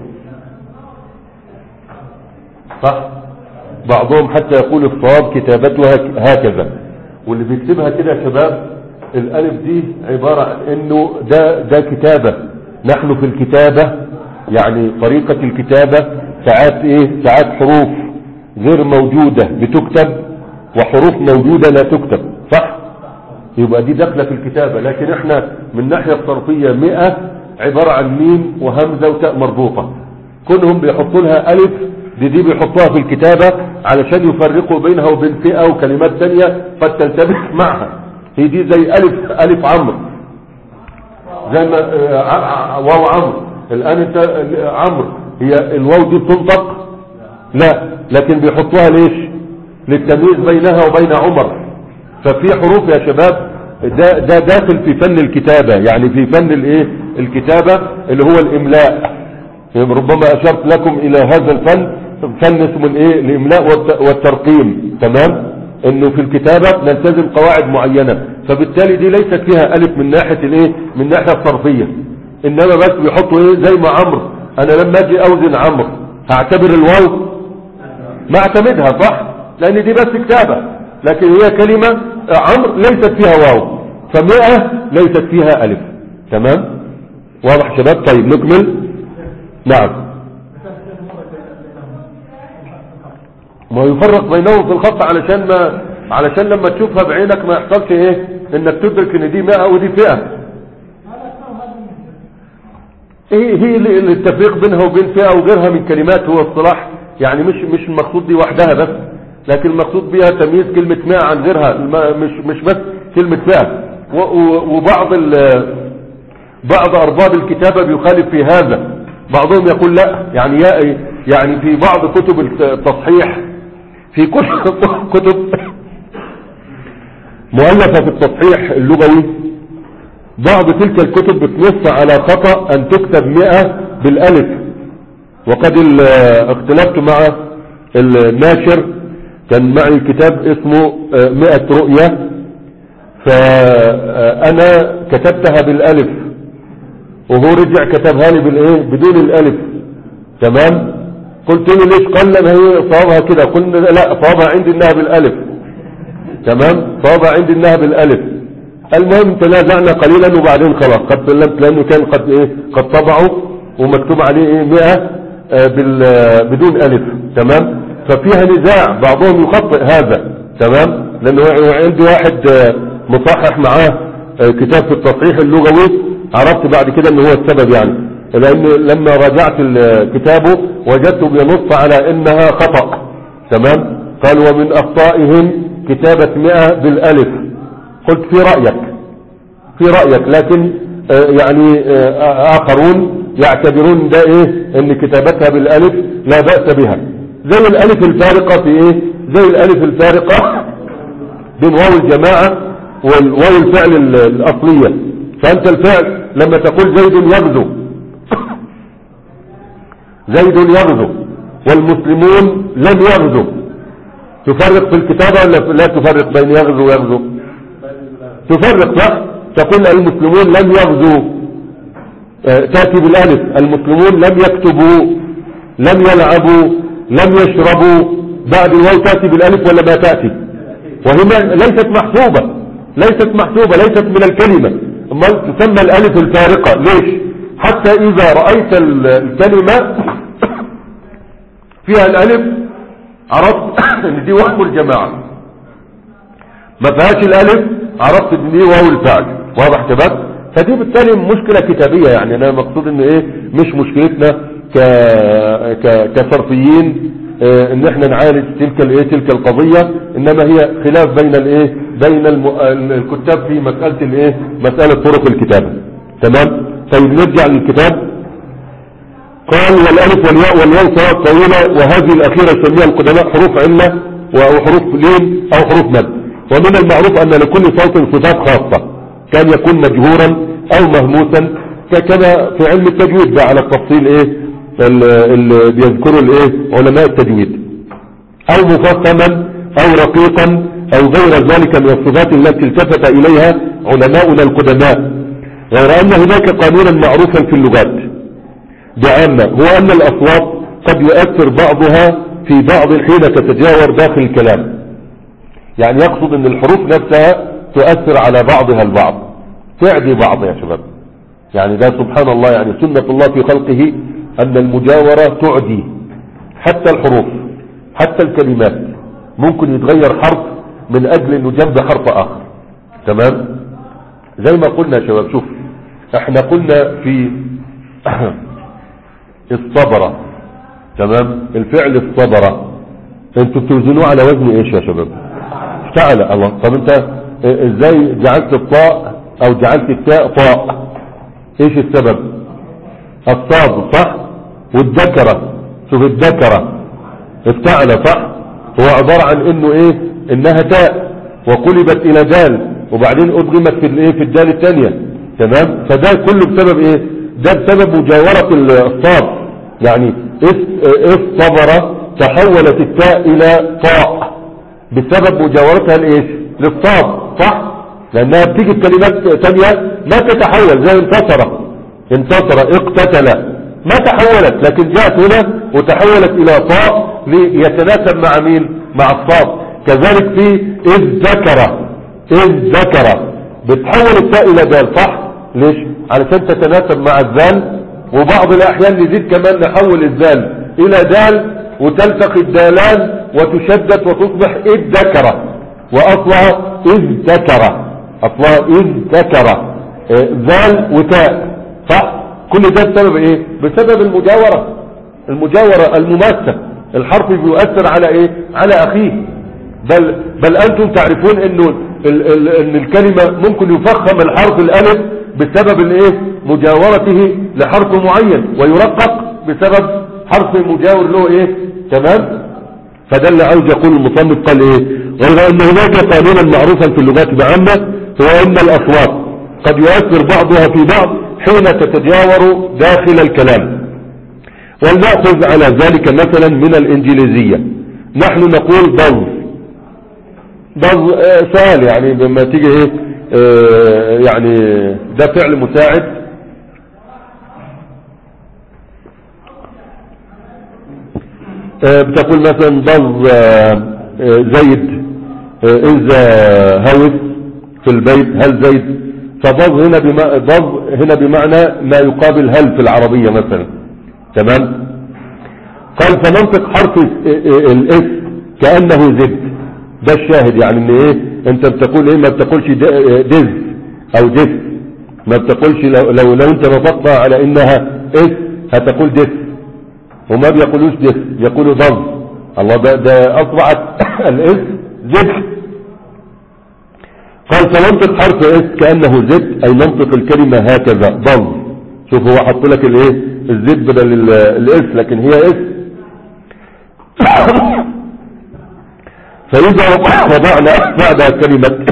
صح بعضهم حتى يقول الصواب كتابتها ك- هكذا واللي بيكتبها كده يا شباب الالف دي عبارة عن انه ده ده كتابة نحن في الكتابة يعني طريقة الكتابة ساعات ايه ساعات حروف غير موجودة بتكتب وحروف موجودة لا تكتب صح يبقى دي داخله في الكتابة لكن احنا من الناحية الصرفية مئة عبارة عن ميم وهمزة وتاء مربوطة كلهم بيحطوا لها ألف دي دي بيحطوها في الكتابة علشان يفرقوا بينها وبين فئة وكلمات تانية قد تلتبس معها هي دي زي ألف ألف عمرو زي ما آه، ع- ع- واو عمرو الآن انت آه، عمرو هي الواو دي بتنطق لا لكن بيحطوها ليش للتمييز بينها وبين عمر ففي حروف يا شباب ده, ده داخل في فن الكتابة يعني في فن الايه الكتابة اللي هو الاملاء ربما اشرت لكم الى هذا الفن فن اسمه الايه الاملاء والت- والترقيم تمام انه في الكتابة نلتزم قواعد معينة فبالتالي دي ليست فيها الف من ناحية الايه من ناحية الصرفية انما بس بيحطوا ايه زي ما عمرو انا لما اجي اوزن عمرو هعتبر الواو ما اعتمدها صح لان دي بس كتابة لكن هي كلمة عمرو ليست فيها واو فمئة ليست فيها الف تمام واضح شباب طيب نكمل نعم ما يفرق بينهم في الخط علشان ما علشان لما تشوفها بعينك ما يحصلش ايه انك تدرك ان دي 100 ودي فئة ايه هي اللي- اللي التفريق بينها وبين فئة وغيرها من كلمات هو الصلاح يعني مش مش المقصود دي وحدها بس لكن المقصود بها تمييز كلمة 100 عن غيرها ما- مش مش بس كلمة فئة و- و- وبعض ال- بعض أرباب الكتابة بيخالف في هذا بعضهم يقول لا يعني يا- يعني في بعض كتب التصحيح في كتب كتب مؤلفة في التصحيح اللغوي بعض تلك الكتب بتنص على خطأ أن تكتب مئة بالألف وقد ال- اختلفت مع الناشر كان معي كتاب اسمه آه، مئة رؤية فأنا كتبتها بالألف وهو رجع كتبها لي بالايه بدون الالف تمام قلت له ليش قال لنا هي صوابها كده قلنا لا صوابها عندي انها بالالف تمام صوابها عندي انها بالالف المهم تنازعنا قليلا وبعدين خلاص قد سلمت لانه كان قد ايه قد طبعه ومكتوب عليه ايه 100 آه، بال آه، بدون الف تمام ففيها نزاع بعضهم يخطئ هذا تمام لانه عندي واحد آه، مصحح معاه آه، كتاب في التصحيح اللغوي عرفت بعد كده ان هو السبب يعني لان لما راجعت ال- كتابه وجدته بينص على انها خطأ تمام قال ومن اخطائهم كتابة مئة بالالف قلت في رأيك في رأيك لكن آه، يعني آه، آخرون يعتبرون ده ايه ان كتابتها بالالف لا بأس بها زي الالف الفارقة في ايه زي الالف الفارقة بين واو الجماعة والواو الفعل ال- الأصلية فأنت الفعل لما تقول زيد يغزو زيد يغزو والمسلمون لم يغزو تفرق في الكتابة ولا لا تفرق بين يغزو ويغزو تفرق صح تقول المسلمون لم يغزوا آه، تأتي بالالف المسلمون لم يكتبوا لم يلعبوا لم يشربوا بعد الواو تأتي بالالف ولا ما تأتي وهي ما- ليست محسوبة ليست محسوبة ليست من الكلمة أما تسمى الالف الفارقة ليش حتى اذا رأيت ال- الكلمة فيها الالف عرفت ان دي واو الجماعة ما فيهاش الالف عرفت ان دي واو الفعل واضح شباب فدي بالتالي مشكلة كتابية يعني انا مقصود ان ايه مش مشكلتنا ك... ك... كصرفيين اه ان احنا نعالج تلك الايه تلك القضية انما هي خلاف بين الايه بين الم... الكتاب في مسألة الايه مسألة طرق الكتابة تمام طيب نرجع للكتاب قال والالف والياء والواو سواء طويلة وهذه الاخيرة يسميها القدماء حروف علة وحروف لين او حروف مد ومن المعروف ان لكل صوت صفات خاصة كان يكون مجهورا او مهموسا ك- كما في علم التجويد ده على التفصيل ايه اللي بيذكره الايه علماء التجويد او مفخما او رقيقا او غير ذلك من الصفات التي التفت اليها علماؤنا القدماء غير ان هناك قانونا معروفا في اللغات بعامة هو أن الأصوات قد يؤثر بعضها في بعض حين تتجاور داخل الكلام يعني يقصد أن الحروف نفسها تؤثر على بعضها البعض تعدي بعض يا شباب يعني ده سبحان الله يعني سنة الله في خلقه أن المجاورة تعدي حتى الحروف حتى الكلمات ممكن يتغير حرف من أجل أنه جنب حرف آخر تمام زي ما قلنا يا شباب شوف احنا قلنا في الصبرة تمام الفعل الصبرة انتوا بتوزنوه على وزن ايش يا شباب افتعل الله طب انت اه، ازاي جعلت الطاء او جعلت التاء طاء ايش السبب الصاد صح والذكرة شوف الذكرة افتعل صح هو عبارة عن انه ايه انها تاء وقلبت الى دال وبعدين ادغمت في الايه في الدال الثانية تمام فده كله بسبب ايه ده بسبب مجاورة الصاد يعني الصبرة تحولت التاء الى طاء بسبب مجاورتها لايش للصاد صح لانها بتيجي بكلمات تانية ما تتحول زي انتصر انتصر اقتتل ما تحولت لكن جاءت هنا وتحولت الى طاء ليتناسب مع مين مع الصاد كذلك في اذ ذكر اذ ذكر بتحول التاء الى دال صح ليش علشان تتناسب مع الذال وبعض الاحيان نزيد كمان نحول الذال الى دال وتلتقي الدالان وتشدد وتصبح اذ ذكر واصلها اذ ذكر اصلها اذ ذكر آه، ذال وتاء صح كل ده بسبب ايه بسبب المجاورة المجاورة المماسة الحرف بيؤثر على ايه على اخيه بل بل انتم تعرفون انه ال ال ان الكلمة ممكن يفخم الحرف الالف بسبب الايه مجاورته لحرف معين ويرقق بسبب حرف مجاور له ايه تمام فده اللي عاوز يقول المصنف قال ايه غير ان هناك قانونا معروفا في اللغات بعامة هو ان الاصوات قد يؤثر بعضها في بعض حين تتجاور داخل الكلام ولنأخذ على ذلك مثلا من الانجليزية نحن نقول ضز ضز آه، سؤال يعني لما تيجي ايه آه، يعني ده فعل مساعد آه، بتقول مثلا ضز آه، آه، زيد إذا هوس في البيت هل زيد فضز هنا بما ضز هنا بمعنى ما يقابل هل في العربية مثلا تمام قال فننطق حرف الاس كأنه زد ده الشاهد يعني ان ايه انت بتقول ايه ما بتقولش د- دز او دس ما بتقولش لو, لو, لو انت نطقتها على انها اس هتقول دس وما بيقولوش دس يقولوا ضز الله ده, ده اصبحت الاس زد قال فننطق حرف اس كأنه زد اي ننطق الكلمة هكذا ضز شوف هو حط لك الايه الزد بدل ال- الاس لكن هي اس فإذا وضعنا بعد كلمة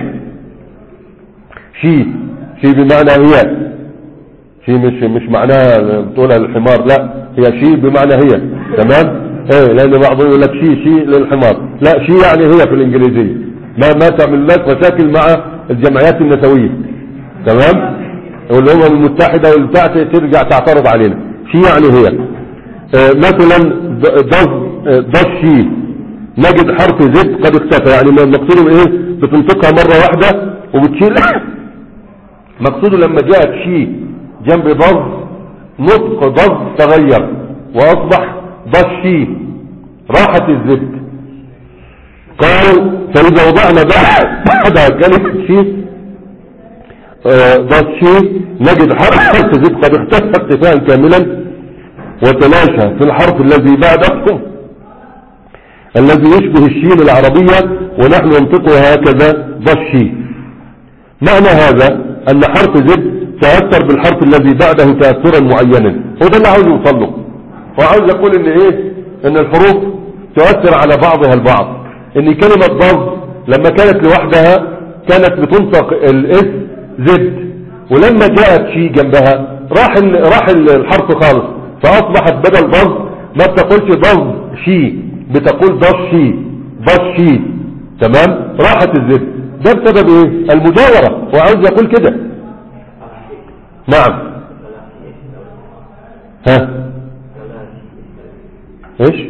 شي شي بمعنى هي شي مش مش معناها بتقولها الحمار لا هي شي بمعنى هي تمام ايه لان بعضهم يقول لك شي شي للحمار لا شي يعني هي في الانجليزية ما ما تعمل لك مشاكل مع الجمعيات النسوية تمام والامم المتحدة والبتاع ترجع تعترض علينا شي يعني هي آه، مثلا ضز ضز شي نجد حرف زد قد اختفى يعني ما مقصوده ايه بتنطقها مرة واحدة وبتشيل مقصوده لما جاءت شي جنب ضز نطق ضز تغير واصبح ضز شي راحت الزد قال فاذا وضعنا بعد بعد كلمة شي آه، ضز شي نجد حرف زد قد اختفى اختفاء كاملا وتلاشى في الحرف الذي بعده الذي يشبه الشين العربية ونحن ننطقه هكذا ضشي معنى هذا أن حرف زد تأثر بالحرف الذي بعده تأثرا معينا هو ده اللي عاوز يوصل له هو عاوز يقول ان ايه ان الحروف تؤثر على بعضها البعض ان كلمة ضز لما كانت لوحدها كانت بتنطق الاس زد ولما جاءت شي جنبها راح ال- راح ال- الحرف خالص فاصبحت بدل ضز ما بتقولش ضز شي بتقول ضز شي ضز شي تمام راحت الزد ده بسبب ايه المجاورة هو عاوز يقول كده نعم ها ايش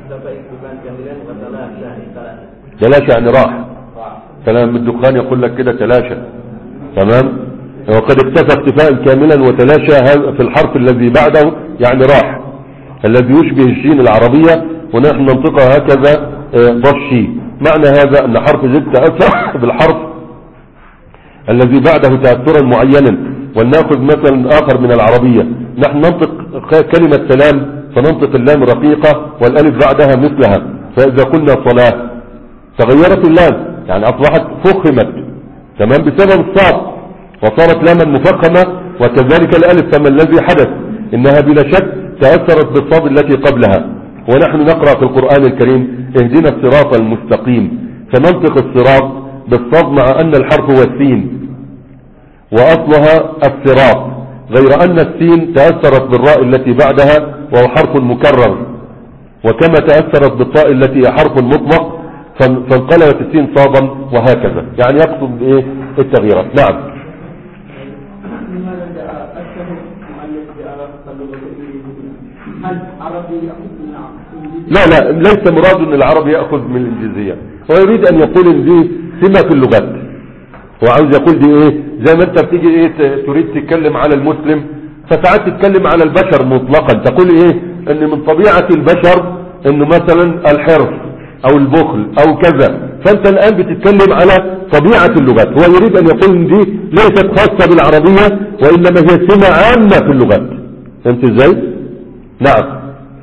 تلاشى يعني راح كلام الدخان يقول لك كده تلاشى تمام وقد اكتفى اختفاء كاملا وتلاشى هذا في الحرف الذي بعده يعني راح الذي يشبه الشين العربية ونحن ننطقها هكذا آه، ضشي معنى هذا ان حرف زد تأثر بالحرف الذي بعده تأثرا معينا ولنأخذ مثلا آخر من العربية نحن ننطق كلمة سلام فننطق اللام رقيقة والألف بعدها مثلها فإذا قلنا صلاة تغيرت اللام يعني أصبحت فخمت تمام بسبب الصاد وصارت لاما مفخمة وكذلك الألف فما الذي حدث إنها بلا شك تأثرت بالصاد التي قبلها ونحن نقرأ في القرآن الكريم اهدنا الصراط المستقيم فننطق الصراط بالصاد مع أن الحرف هو السين وأصلها الصراط غير أن السين تأثرت بالراء التي بعدها وهو حرف مكرر وكما تأثرت بالطاء التي هي حرف مطلق فان- فانقلبت السين صادا وهكذا يعني يقصد ايه التغييرات نعم لماذا جاء الشهر المؤلف بألف اللغة الإنجليزية؟ هل عربي يأخذ من لا لا ليس مراد ان العرب يأخذ من الانجليزية هو يريد ان يقول ان دي سمة في اللغات هو عاوز يقول دي ايه زي ما انت بتيجي ايه ت- تريد تتكلم على المسلم فساعات تتكلم على البشر مطلقا تقول ايه ان من طبيعة البشر انه مثلا الحرص او البخل او كذا فانت الان بتتكلم على طبيعة اللغات هو يريد ان يقول ان دي ليست خاصة بالعربية وانما هي سمة عامة في اللغات فهمت ازاي نعم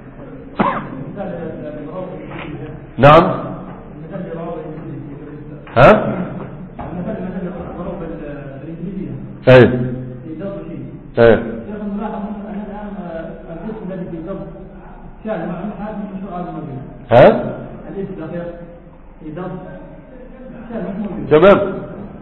نعم ها ايه ايه ها تمام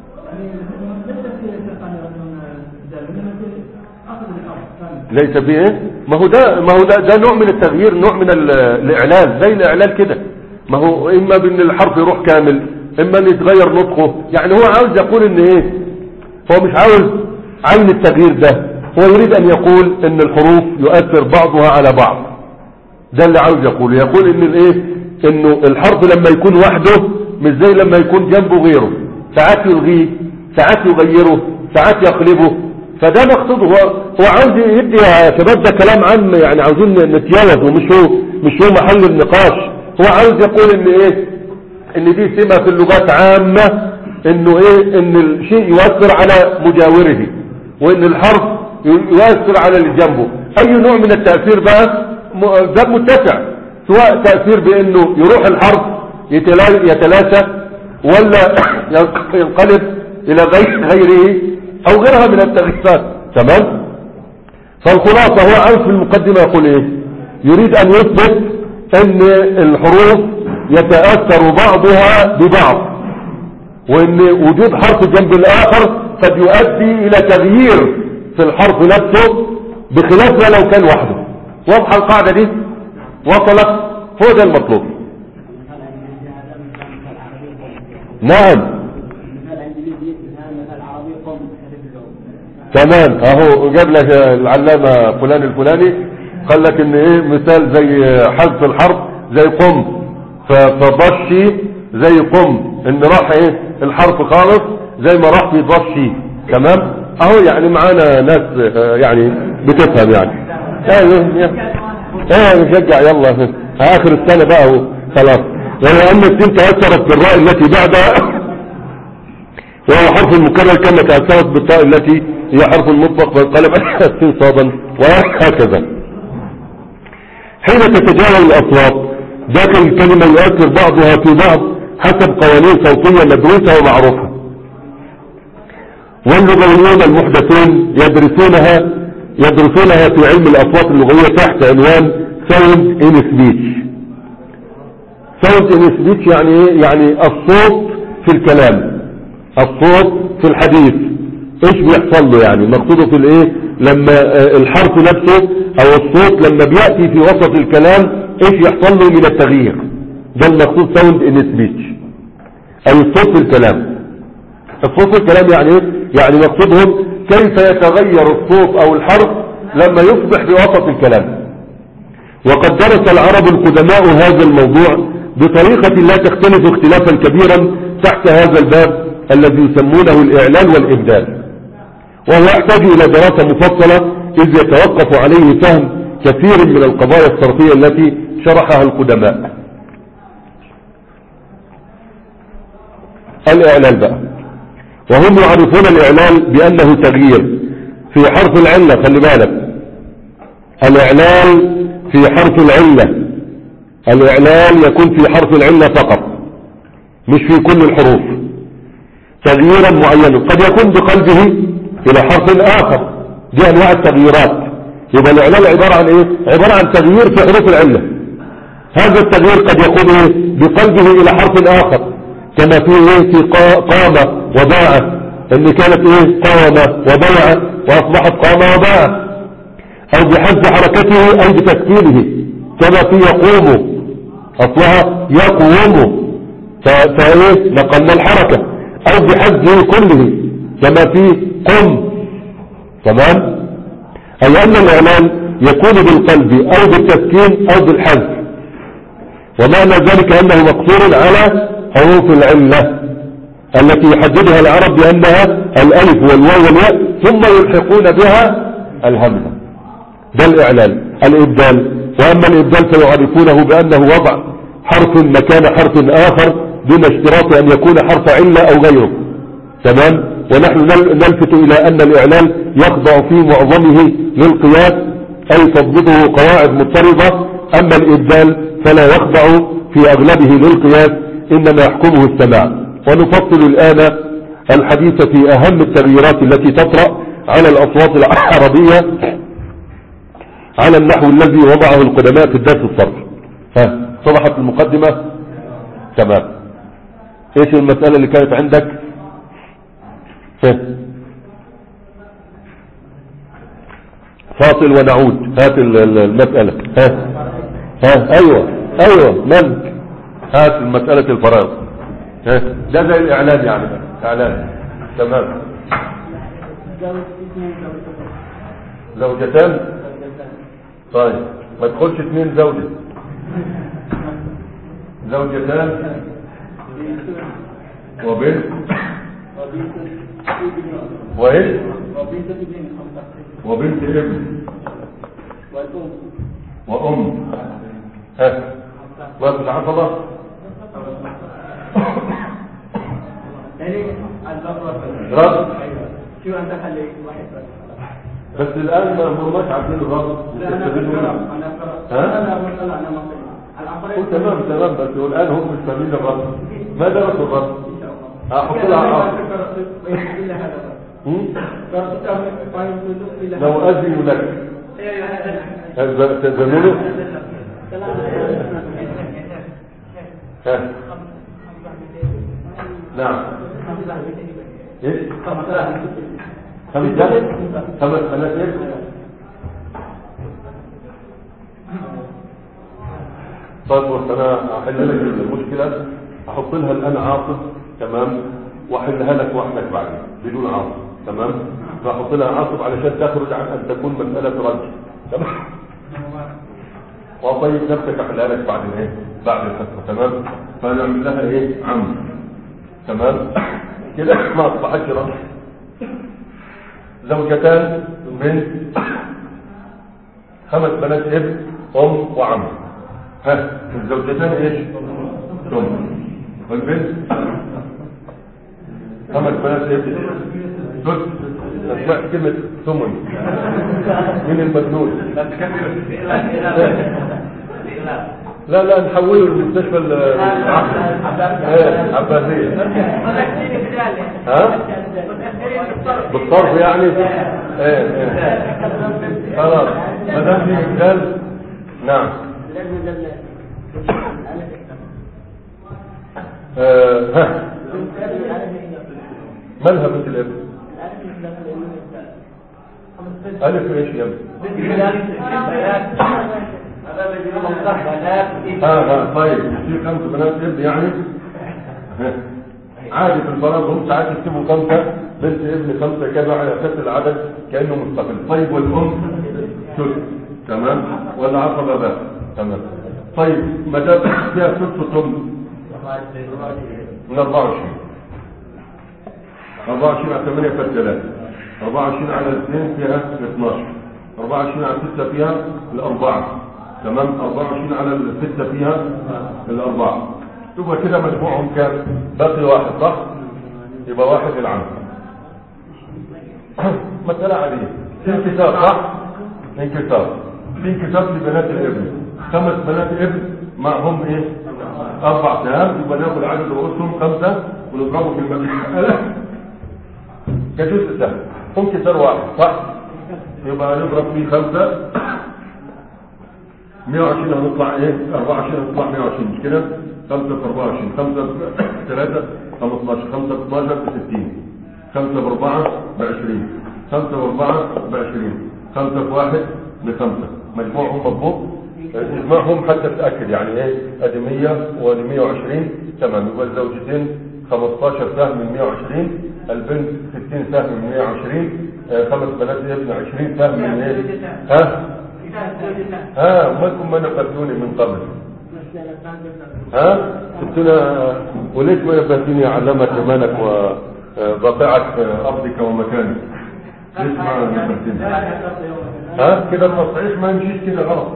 ليس فيه ايه ما هو ده ما هو ده, ده نوع من التغيير نوع من ال- الاعلال زي الاعلال كده ما هو اما بان الحرف يروح كامل اما ان يتغير نطقه يعني هو عاوز يقول ان ايه هو مش عاوز عين التغيير ده هو يريد ان يقول ان الحروف يؤثر بعضها على بعض ده اللي عاوز يقول يقول ان الايه انه الحرف لما يكون وحده مش زي لما يكون جنبه غيره ساعات يلغيه ساعات يغيره ساعات يقلبه فده مقصوده هو هو عاوز يدي يا شباب ده كلام عام يعني عاوزين نتجاوز ومش هو مش هو محل النقاش هو عاوز يقول ان ايه ان دي سمة في اللغات عامة انه ايه ان الشيء يؤثر على مجاوره وان الحرف يؤثر على اللي جنبه اي نوع من التأثير بقى م- ده متسع سواء تأثير بانه يروح الحرف يتلا- يتلاشى ولا ينقلب الى غير غيره او غيرها من التغييرات تمام فالخلاصة هو عاوز في المقدمة يقول ايه يريد ان يثبت ان الحروف يتأثر بعضها ببعض وان وجود حرف جنب الاخر قد يؤدي الى تغيير في الحرف نفسه بخلاف ما لو كان وحده واضحة القاعدة دي وصلت هو ده المطلوب نعم تمام اهو جاب لك العلامة فلان الفلاني قال لك ان ايه مثال زي حذف الحرف زي قم ف- فضشي زي قم ان راح ايه الحرف خالص زي ما راح في ضشي تمام اهو يعني معانا ناس آه، يعني بتفهم يعني ايوه ايه نشجع يلا اخر السنة بقى اهو خلاص ولأن السين تأثرت بالراء التي بعدها وهو حرف المكرر كما تأثرت بالطاء التي هي حرف المطلق فانقلب السين صادا وهكذا حين تتجاوز الأصوات ذاك الكلمة يؤثر بعضها في بعض حسب قوانين صوتية مدروسة ومعروفة واللغويون المحدثون يدرسونها يدرسونها في علم الأصوات اللغوية تحت عنوان sound in speech sound in speech يعني ايه يعني الصوت في الكلام الصوت في الحديث ايش بيحصل له يعني مقصوده في الايه لما آه، الحرف نفسه او الصوت لما بيأتي في وسط الكلام ايش يحصل له من التغيير ده المقصود sound in speech اي الصوت في الكلام الصوت في الكلام يعني ايه يعني مقصودهم كيف يتغير الصوت او الحرف لما يصبح في وسط الكلام وقد درس العرب القدماء هذا الموضوع بطريقة لا تختلف اختلافا كبيرا تحت هذا الباب الذي يسمونه الإعلان والإبدال وهو يحتاج إلى دراسة مفصلة إذ يتوقف عليه فهم كثير من القضايا الصرفية التي شرحها القدماء الإعلان بقى وهم يعرفون الإعلان بأنه تغيير في حرف العلة خلي بالك الإعلان في حرف العلة الإعلان يكون في حرف العلة فقط مش في كل الحروف تغييرا معينا قد يكون بقلبه إلى حرف آخر دي أنواع التغييرات يبقى الإعلان عبارة عن إيه عبارة عن تغيير في حروف العلة هذا التغيير قد يكون إيه بقلبه إلى حرف آخر كما في إيه في قا- قامة وباع إن كانت إيه قامة وباع وأصبحت قامة وباع أو بحذف حركته أي بتسكينه كما في يقوم أصلها يقوم ف- فإيه نقلنا الحركة أو بحذفه كله كما في قم تمام أي أن الإعلان يكون بالقلب أو بالتسكين أو بالحذف ومعنى ذلك أنه مقصور على حروف العلة التي يحددها العرب بأنها الألف والواو والياء ثم يلحقون بها الهمزة ده الإعلان الإبدال وأما الإبدال فيعرفونه بأنه وضع حرف مكان حرف آخر دون اشتراط أن يكون حرف علة أو غيره تمام ونحن نل- نلفت إلى أن الإعلان يخضع في معظمه للقياس أي تضبطه قواعد مضطردة أما الإبدال فلا يخضع في أغلبه للقياس إنما يحكمه السماع ونفصل الآن الحديث في أهم التغييرات التي تطرأ على الأصوات العربية على النحو الذي وضعه القدماء في الدرس الصرف ها صبحت المقدمة تمام ايش المسألة اللي كانت عندك ها فاصل ونعود هات ال- ال- المسألة ها ها ايوه ايوه ملك هات مسألة الفراغ ها ده زي الاعلان يعني اعلان تمام زوجتان طيب ما تدخلش اثنين زوجة زوجتان وبنت وايش وبنت ابن وام ها وقت العصبة رد شو انت خلي واحد بس بس الان ما هماش عارفين الرد لا انا يستفيدوا بقرا منه. انا بقرا ها؟ انا بقرا انا ما هو تمام تمام بس هو الان هم مش فاهمين الرد ما درسوا الرد ان شاء الله احط لها عقد الا هذا هم؟ قرأت فاين الا لو اذن لك هل تزمنه ها نعم ايش خمسة خمس خمس ايش طيب بص انا احل لك المشكلة احط لها الان عاطف تمام واحلها لك وحدك بعدين بدون عاطف تمام فاحط لها عاطف علشان تخرج عن ان تكون مسألة رج تمام وطيب نفسك احلها لك بعد ايه بعد الفترة تمام فنعمل لها ايه عم تمام كده ما اصبحت رج زوجتان بنت خمس بنات ابن ام وعم ها الزوجتان ايش ثم والبنت خمس بنات ابن ثلث اسمعت كلمة ثمن من المجنون لا لا نحوله للمستشفى ال- إيه، عباسية ها بالطرف يعني ايه ايه خلاص ما دام في مثال نعم آه، ها مالها بنت الابن الف ايش يا ابني ها ها طيب في خمس بنات ابن يعني ها. عادي في الفراغ هم ساعات يكتبوا خمسة بنت ابن خمسة كذا على اساس العدد كأنه مستقل طيب والأم ثلث تمام ولا عصبة بس تمام طيب ما دام فيها ثلث ثم من 24 24 على 8 فيها 3 24 على 2 فيها 12 24 على 6 فيها الأربعة تمام 24 على الستة فيها الأربعة يبقى كده مجموعهم كام باقي واحد صح يبقى واحد العام مسألة عادية في انكسار صح انكسار في انكسار في بنات الابن خمس بنات ابن معهم ايه اربع سهام يبقى ناخد عدد رؤوسهم خمسة ونضربه في المسألة كجزء سهل انكسار واحد صح يبقى نضرب فيه خمسة 120 هنطلع ايه 24 هنطلع 120 مش كده 5 في 24 5 في 3 15 5 في 12 ب 60 5 في 4 ب 20 5 في 4 ب 20 5 في 1 ب 5 مجموعهم مضبوط اجمعهم حتى تتاكد يعني ايه ادي 100 وادي 120 تمام يبقى الزوجتين 15 سهم من 120 البنت 60 سهم من 120 آه، خمس بنات ابن 20 سهم من ايه ها ها امكم ما نقلتوني من قبل ها قلتنا وليش ما نبهتني علمت زمانك وبقعة أرضك ومكانك ليش ما نبهتني ها كده التصحيح ما يمشيش كده غلط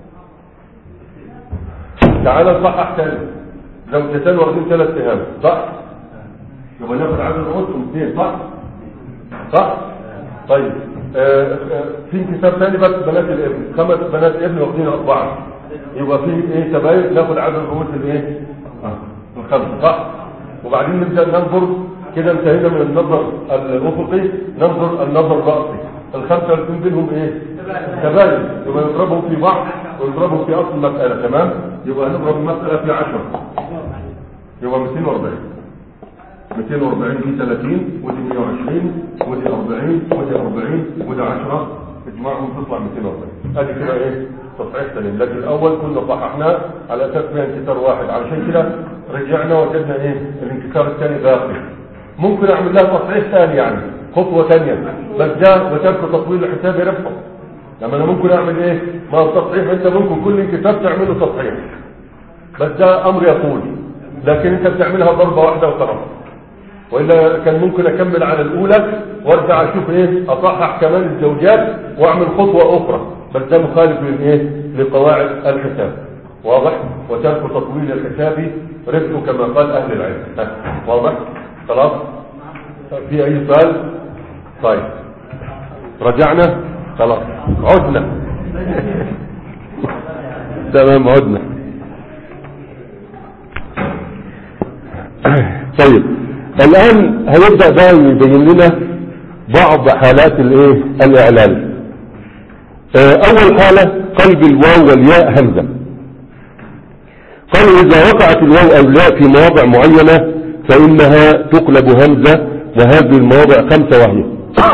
تعال نصحح تاني لو تسال واخدين ثلاث سهام صح يبقى ناخد عدد الرؤوس اثنين صح صح طيب آه آه في انكسار تاني بس بنات الابن خمس بنات ابن واخدين اربعه يبقى في ايه تباين ناخد عدد الرؤوس الايه آه الخمسه صح وبعدين نبدا ننظر كده انتهينا من النظر الافقي ننظر النظر الراسي الخمسه اللي بينهم ايه تباين يبقى نضربهم في بعض ونضربهم في اصل المساله تمام يبقى نضرب المساله في 10 يبقى 240 240 دي 30 ودي 120 ودي 40 ودي 40 ودي 10 اجمعهم تطلع 240 ادي كده ايه تصحيح سليم لكن الاول كنا صححناه على اساس فيها انكسار واحد علشان كده رجعنا وجدنا ايه الانكسار الثاني باقي ممكن اعمل لها تصحيح ثاني يعني خطوه ثانيه بس ده وترك تطويل الحساب ربحه لما انا ممكن اعمل ايه ما هو التصحيح انت ممكن كل انكسار تعمله تصحيح بس ده امر يطول لكن انت بتعملها ضربه واحده وخلاص والا كان ممكن اكمل على الاولى وارجع اشوف ايه اصحح كمان الزوجات واعمل خطوه اخرى بس ده مخالف للايه لقواعد الحساب واضح وترك تطويل الحساب رزق كما قال اهل العلم ها، واضح خلاص في اي سؤال طيب رجعنا خلاص عدنا تمام عدنا طيب الآن هيبدأ بقى يبين لنا بعض حالات الايه الإعلان آه، أول حالة قلب الواو والياء همزة قالوا إذا وقعت الواو أو الياء في مواضع معينة فإنها تقلب همزة وهذه المواضع خمسة وهي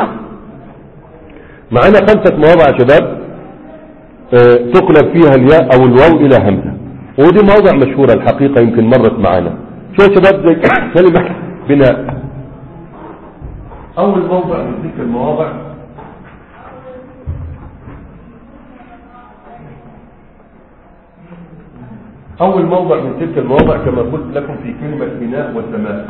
معنا خمسة مواضع يا شباب آه، تقلب فيها الياء أو الواو إلى همزة ودي مواضع مشهورة الحقيقة يمكن مرت معنا شو يا شباب زي كلمة بناء أول موضع من تلك المواضع أول موضع من تلك المواضع كما قلت لكم في كلمة بناء وسماء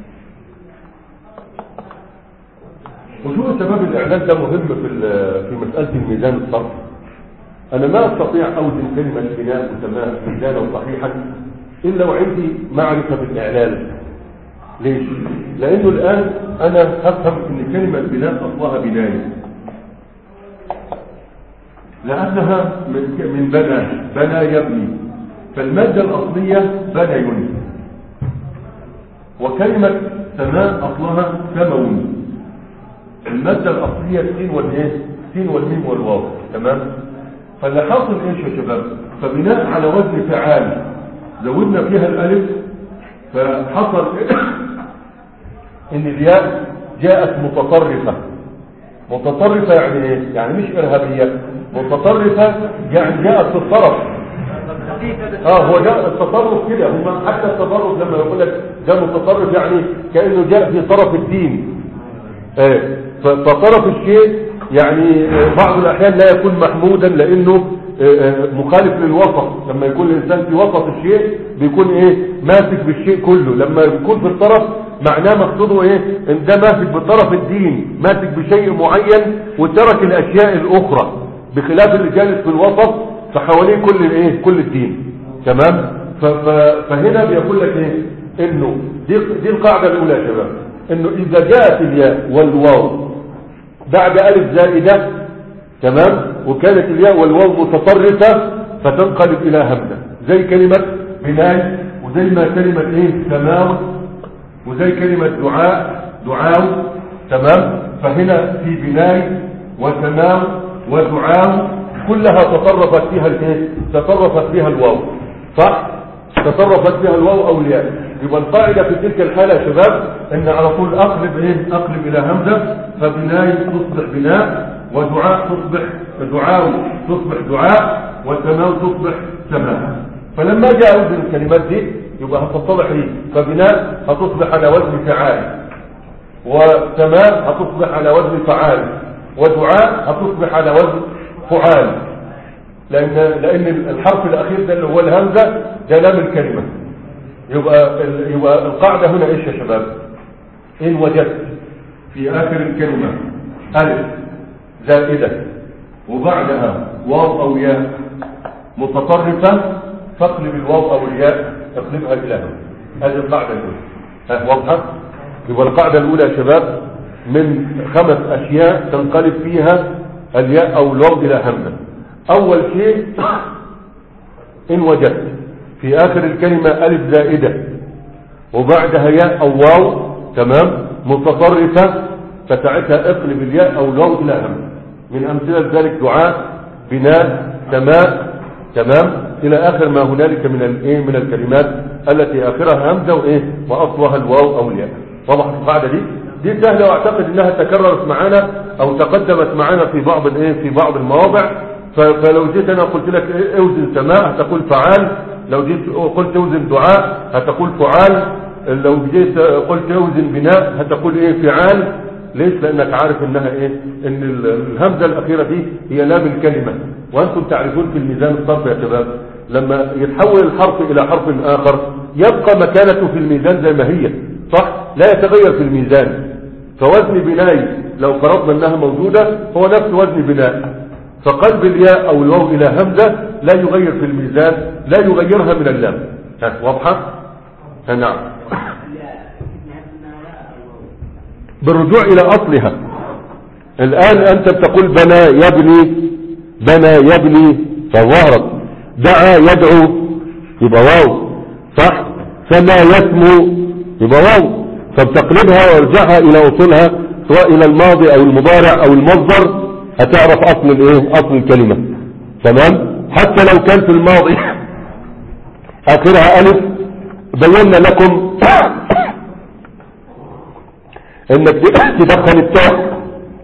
وشو سبب الإعلان ده مهم في ال- في مسألة الميزان الصرف أنا ما أستطيع أوزن كلمة بناء وسماء ميزانا صحيحا إلا وعندي معرفة بالإعلان ليش؟ لأنه الآن أنا أفهم أن كلمة بناء أصلها بناية لأنها من من بنى بنى يبني فالمادة الأصلية بنى يني وكلمة سماء أصلها سمون المادة الأصلية السين والإيه؟ السين والميم والواو تمام؟ فاللي حاصل إيش يا شباب؟ فبناء على وزن فعال زودنا فيها الألف فحصل ان الياء جاءت متطرفة متطرفة يعني ايه يعني مش ارهابية متطرفة يعني جاءت في الطرف اه هو جاء التطرف كده هم حتى التطرف لما يقول لك جاء متطرف يعني كأنه جاء في طرف الدين ايه ف- فطرف الشيء يعني آه، بعض الاحيان لا يكون محمودا لانه آه، آه، مخالف للوسط لما يكون الانسان في وسط الشيء بيكون ايه ماسك بالشيء كله لما يكون في الطرف معناه مقصوده ايه ان ده ماسك بطرف الدين ماسك بشيء معين وترك الاشياء الاخرى بخلاف اللي جالس في الوسط فحواليه كل الايه كل الدين تمام ف- ف- فهنا بيقول لك ايه انه دي دي القاعده الاولى يا شباب انه اذا جاءت الياء والواو بعد الف زائده تمام وكانت الياء والواو متطرفه فتنقلب الى همزه زي كلمه بناي وزي ما كلمه ايه سماو وزي كلمه دعاء دعاو تمام فهنا في بناي وسماو ودعاو كلها تطرفت فيها الايه تطرفت فيها الواو صح تصرفت فيها الواو او الياء يبقى القاعده في تلك الحاله يا شباب ان على طول اقلب ايه اقلب الى همزه فبناي تصبح بناء ودعاء تصبح دعاء تصبح دعاء وسماء تصبح سماء فلما جاء وزن الكلمات دي يبقى هتتصلح ايه فبناء هتصبح على وزن فعال وسماء هتصبح على وزن فعال ودعاء هتصبح على وزن فعال لان لان الحرف الاخير ده اللي هو الهمزه ده لام الكلمه يبقى ال- يبقى القاعده هنا ايش يا شباب ان وجدت في اخر الكلمه الف زائده وبعدها واو او ياء متطرفه فاقلب الواو او الياء اقلبها الى همزه هذه القاعده الاولى ها واضحه يبقى القاعده الاولى يا شباب من خمس اشياء تنقلب فيها الياء او الواو الى همزه اول شيء ان وجدت في اخر الكلمه الف زائده وبعدها ياء او واو تمام متطرفه فساعتها اقلب الياء او الواو الى همزه من امثله ذلك دعاء بناء سماء تمام الى اخر ما هنالك من الايه من الكلمات التي اخرها همزه وايه واصلها الواو او الياء واضح القاعده دي دي سهله واعتقد انها تكررت معانا او تقدمت معانا في بعض الايه في بعض المواضع ف- فلو جيت انا قلت لك إيه اوزن سماء هتقول فعال لو جيت قلت اوزن دعاء هتقول فعال لو جيت قلت اوزن بناء هتقول ايه فعال ليش لانك عارف انها ايه ان ال- الهمزه الاخيره دي هي لام الكلمه وانتم تعرفون في الميزان الصرف يا شباب لما يتحول الحرف الى حرف اخر يبقى مكانته في الميزان زي ما هي صح لا يتغير في الميزان فوزن بناي لو فرضنا انها موجوده هو نفس وزن بناء فقلب الياء او الواو الى همزه لا يغير في الميزان لا يغيرها من اللام ها واضحه ها نعم بالرجوع الى اصلها الان انت بتقول بنى يبني بنى يبني فظهرت دعا يدعو يبقى واو صح سما يسمو يبقى واو فبتقلبها وارجعها الى اصولها سواء الى الماضي او المضارع او المصدر هتعرف اصل الايه اصل الكلمه تمام حتى لو كان في الماضي اخرها الف بينا لكم انك تدخل التاء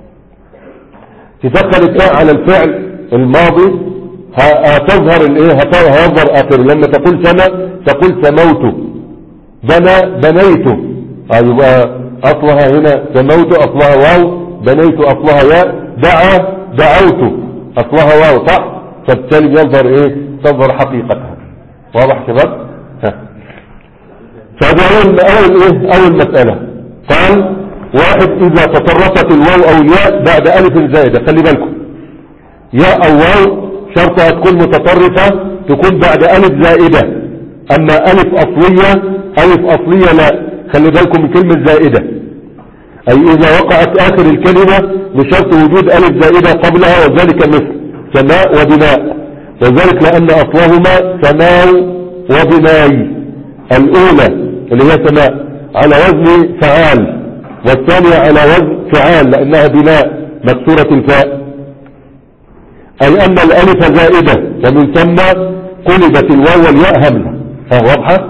تدخل التاء على الفعل الماضي ه- هتظهر الايه هت- هيظهر اخر لما تقول سما تقول سموت بنى بنيت آه يبقى اصلها هنا سموت اصلها واو بنيت اصلها ياء دعا دعوت اصلها واو صح فبالتالي يظهر ايه تظهر حقيقتها واضح شباب ها فهذا اول اول ايه اول مسألة قال واحد اذا تطرفت الواو او الياء بعد الف زائدة خلي بالكم ياء او واو شرطها تكون متطرفة تكون بعد الف زائدة اما الف اصلية الف اصلية لا خلي بالكم من كلمة زائدة اي اذا وقعت اخر الكلمة بشرط وجود الف زائدة قبلها وذلك مثل سماء وبناء وذلك لان اصلهما سماء وبناي الاولى اللي هي سماء على وزن فعال والثانية على وزن فعال لانها بناء مكسورة الفاء اي ان الالف زائدة ومن ثم قلبت الواو والياء همزة ها واضحة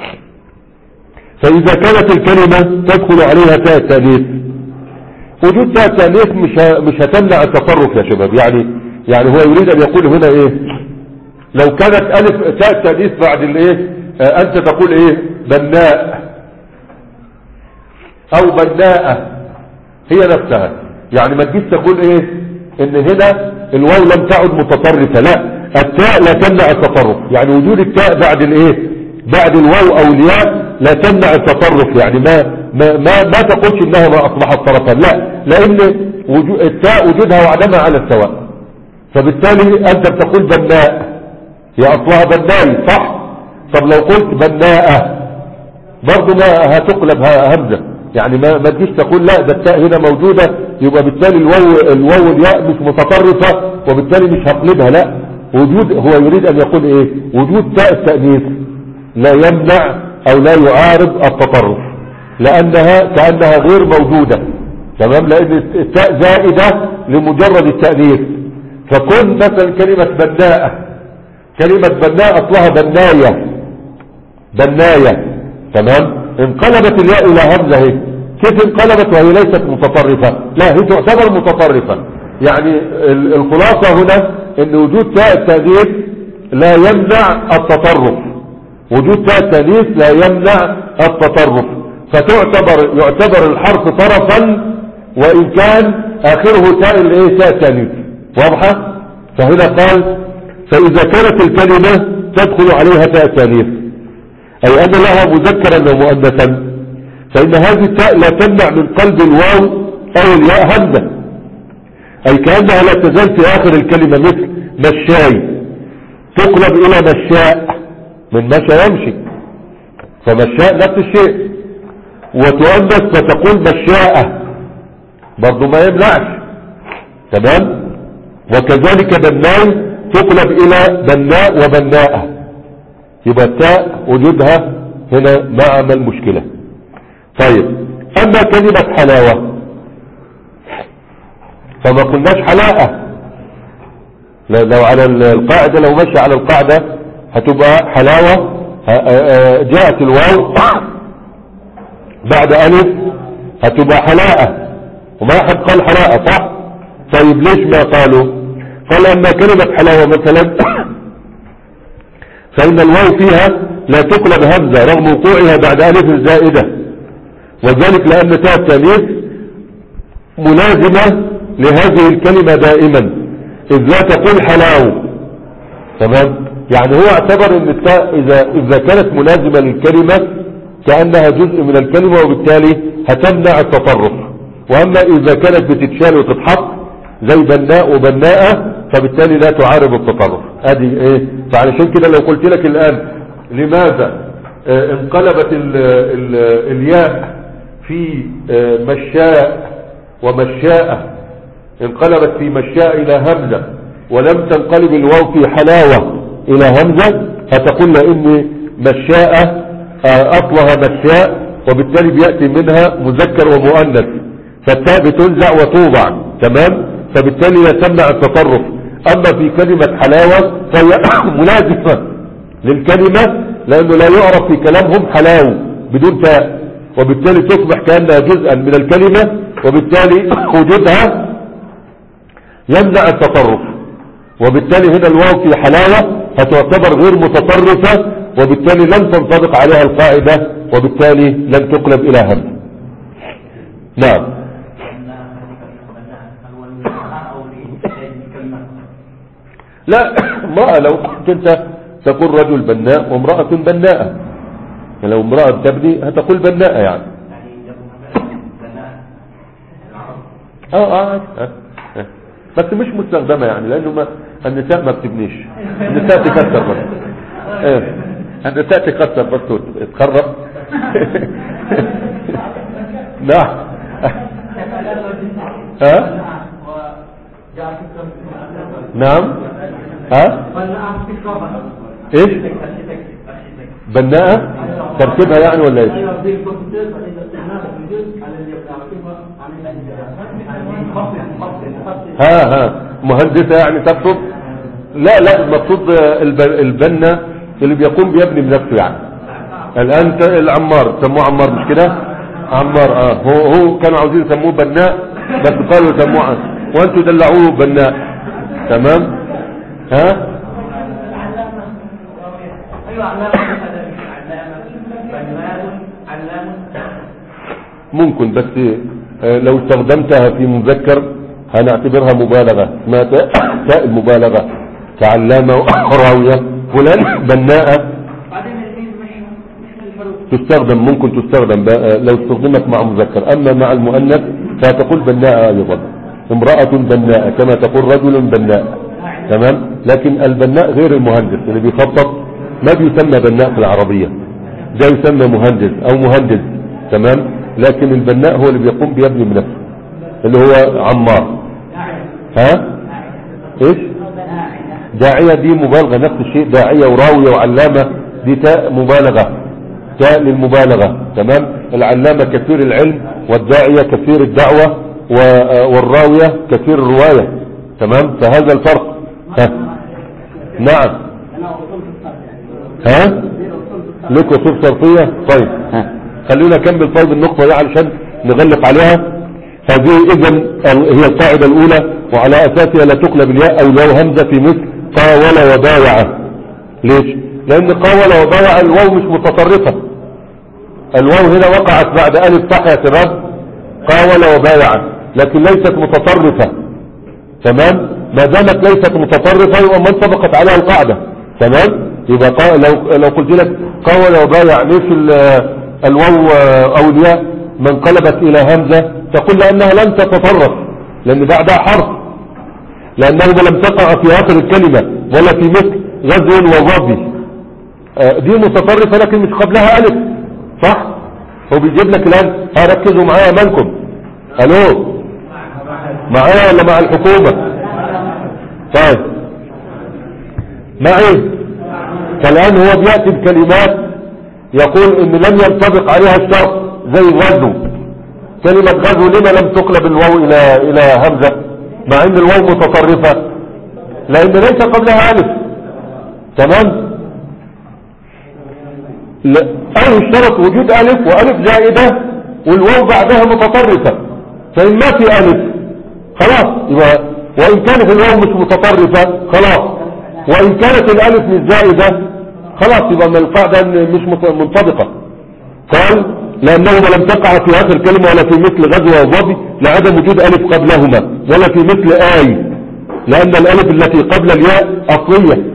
فاذا كانت الكلمة تدخل عليها تاء التأنيث وجود تاء التأنيث مش ه- مش هتمنع التصرف يا شباب يعني يعني هو يريد ان يقول هنا ايه لو كانت الف تاء التأنيث بعد الايه آه انت تقول ايه بناء او بناءة هي نفسها يعني ما تجيش تقول ايه ان هنا الواو لم تعد متطرفة لا التاء لا تمنع التطرف يعني وجود التاء بعد الايه بعد الواو او الياء لا تمنع التطرف يعني ما ما ما, ما تقولش انها ما اصبحت طرفا لا لان وجو- التاء وجودها وعدمها على السواء فبالتالي انت بتقول بناء هي اصلها بناي صح طب لو قلت بناءة برضه ما هتقلب ه- همزة يعني ما ما تجيش تقول لا ده التاء هنا موجودة يبقى بالتالي الواو الواو والياء مش متطرفة وبالتالي مش هقلبها لا وجود هو يريد ان يقول ايه وجود تاء التأنيث لا يمنع او لا يعارض التطرف لانها كأنها غير موجودة تمام لان التاء زائدة لمجرد التأنيث فكن مثلا كلمة بناءة كلمة بناء اصلها بناية بناية تمام انقلبت الياء الى همزة اهي كيف انقلبت وهي ليست متطرفة لا هي تعتبر متطرفة يعني ال- الخلاصة هنا ان وجود تاء التأنيث لا يمنع التطرف وجود تاء التأنيث لا يمنع التطرف فتعتبر يعتبر الحرف طرفا وان كان اخره تاء الايه تاء التأنيث واضحة فهنا قال فإذا كانت الكلمة تدخل عليها تاء تانيث أي أن لها مذكرا ومؤنثا فإن هذه التاء لا تمنع من قلب الواو أو الياء همزة أي كأنها لا تزال في آخر الكلمة مثل مشاي تقلب إلى مشاء من مشى يمشي فمشاء نفس الشيء وتؤنث فتقول مشاءة برضو ما يمنعش تمام وكذلك بناي تقلب إلى بناء وبناءة يبقى التاء وجودها هنا ما عمل مشكلة طيب أما كلمة حلاوة فما قلناش حلاقة لا- لو على القاعدة لو مشي على القاعدة هتبقى حلاوة ه- آه، جاءت الواو بعد ألف هتبقى حلاقة وما أحد قال حلاقة صح طيب ليش ما قالوا قال أما كلمة حلاوة مثلا فإن الواو فيها لا تقلب همزة رغم وقوعها بعد ألف زائدة وذلك لأن تاء التانيث ملازمة لهذه الكلمة دائما إذ لا تقول حلاو تمام يعني هو اعتبر ان التاء إذا, إذا كانت ملازمة للكلمة كأنها جزء من الكلمة وبالتالي هتمنع التطرف وأما إذا كانت بتتشال وتتحط زي بناء وبناءة فبالتالي لا تعارض التطرف ادي ايه فعلشان كده لو قلت لك الآن لماذا آه، انقلبت ال ال الياء في آه، مشاء ومشاءة انقلبت في مشاء إلى همزة ولم تنقلب الواو في حلاوة إلى همزة فتقول لأن مشاء آه، أصلها مشاء وبالتالي بيأتي منها مذكر ومؤنث فالتاء بتنزع وتوضع تمام فبالتالي لا تمنع التطرف أما في كلمة حلاوة فهي ملازمة للكلمة لأنه لا يعرف في كلامهم حلاو بدون تاء وبالتالي تصبح كأنها جزءا من الكلمة وبالتالي وجودها يمنع التطرف وبالتالي هنا الواو في حلاوة هتعتبر غير متطرفة وبالتالي لن تنطبق عليها القاعدة وبالتالي لن تقلب إلى هم نعم لا امرأة لو كنت انت تقول رجل بناء وامرأة بناءة يعني لو امرأة تبني هتقول بناءة يعني اه اه, آه. آه. بس مش مستخدمة يعني لانه ما النساء ما بتبنيش النساء تكسر بس ايه النساء تكسر بس وتتخرب نعم ها نعم ها ايش بناءة تركيبها يعني ولا ايش ها ها مهندسة يعني تقصد لا لا المقصود الب- البنا اللي بيقوم بيبني بنفسه يعني الان ت- العمار سموه عمار مش كده عمار اه هو هو كانوا عاوزين يسموه بناء بس قالوا يسموه عن- وانتوا دلعوه بناء تمام ها ايوه علامه علامه بنان علامه ممكن بس آه، لو استخدمتها في مذكر هنعتبرها مبالغة اسمها تاء تاء المبالغة كعلامة وراوية فلان بناءة بعدين الحين مش مش الحروف تستخدم ممكن تستخدم بقى لو استخدمت مع مذكر أما مع المؤنث فتقول بناءة أيضا امرأة بناءة كما تقول رجل بناء تمام لكن البناء غير المهندس اللي بيخطط ما بيسمى بناء في العربية ده يسمى مهندس أو مهندس تمام لكن البناء هو اللي بيقوم بيبني بنفسه اللي هو عمار ها ايش داعية دي مبالغة نفس الشيء داعية وراوية وعلامة دي تاء مبالغة تاء للمبالغة تمام العلامة كثير العلم والداعية كثير الدعوة و- والراوية كثير الرواية تمام فهذا الفرق ها نعم ها لك وصول صرفية طيب ها. خلونا نكمل طيب النقطة دي علشان نغلق عليها هذه اذا هي القاعدة الاولى وعلى اساسها لا تقلب الياء او الواو همزة في مثل قاول وبايع ليش لان قاول وبايع الواو مش متطرفة الواو هنا وقعت بعد الف صح يا شباب قاول وبايع لكن ليست متطرفة تمام ما دامت ليست متطرفة يبقى من طبقت عليها القاعدة تمام يبقى قا... لو لو قلت لك قول وبايع ليش ال- الواو اولياء ما انقلبت الى همزة تقول لانها لم تتطرف لان بعدها حرف لانه لم تقع في اخر الكلمة ولا في مثل غزو وظبي آه، دي متطرفة لكن مش قبلها الف صح هو بيجيب لك الان ها ركزوا معايا مالكم الو معايا ولا مع الحكومة طيب معي فالآن هو بيأتي بكلمات يقول ان لم ينطبق عليها الشرط زي غزو كلمة غزو لما لم تقلب الواو الى الى همزة مع ان الواو متطرفة لان ليس قبلها الف تمام لا أو اشترط وجود ألف وألف زائدة والواو بعدها متطرفة فإن ما في ألف خلاص يبقى وإن كانت الواو مش متطرفة خلاص وإن كانت الألف مش زائدة خلاص يبقى من القاعدة إن مش مت- منطبقة قال لأنه لم تقع في آخر كلمة ولا في مثل غزوة وظبي لعدم وجود ألف قبلهما ولا في مثل آي لأن الألف التي قبل الياء أصلية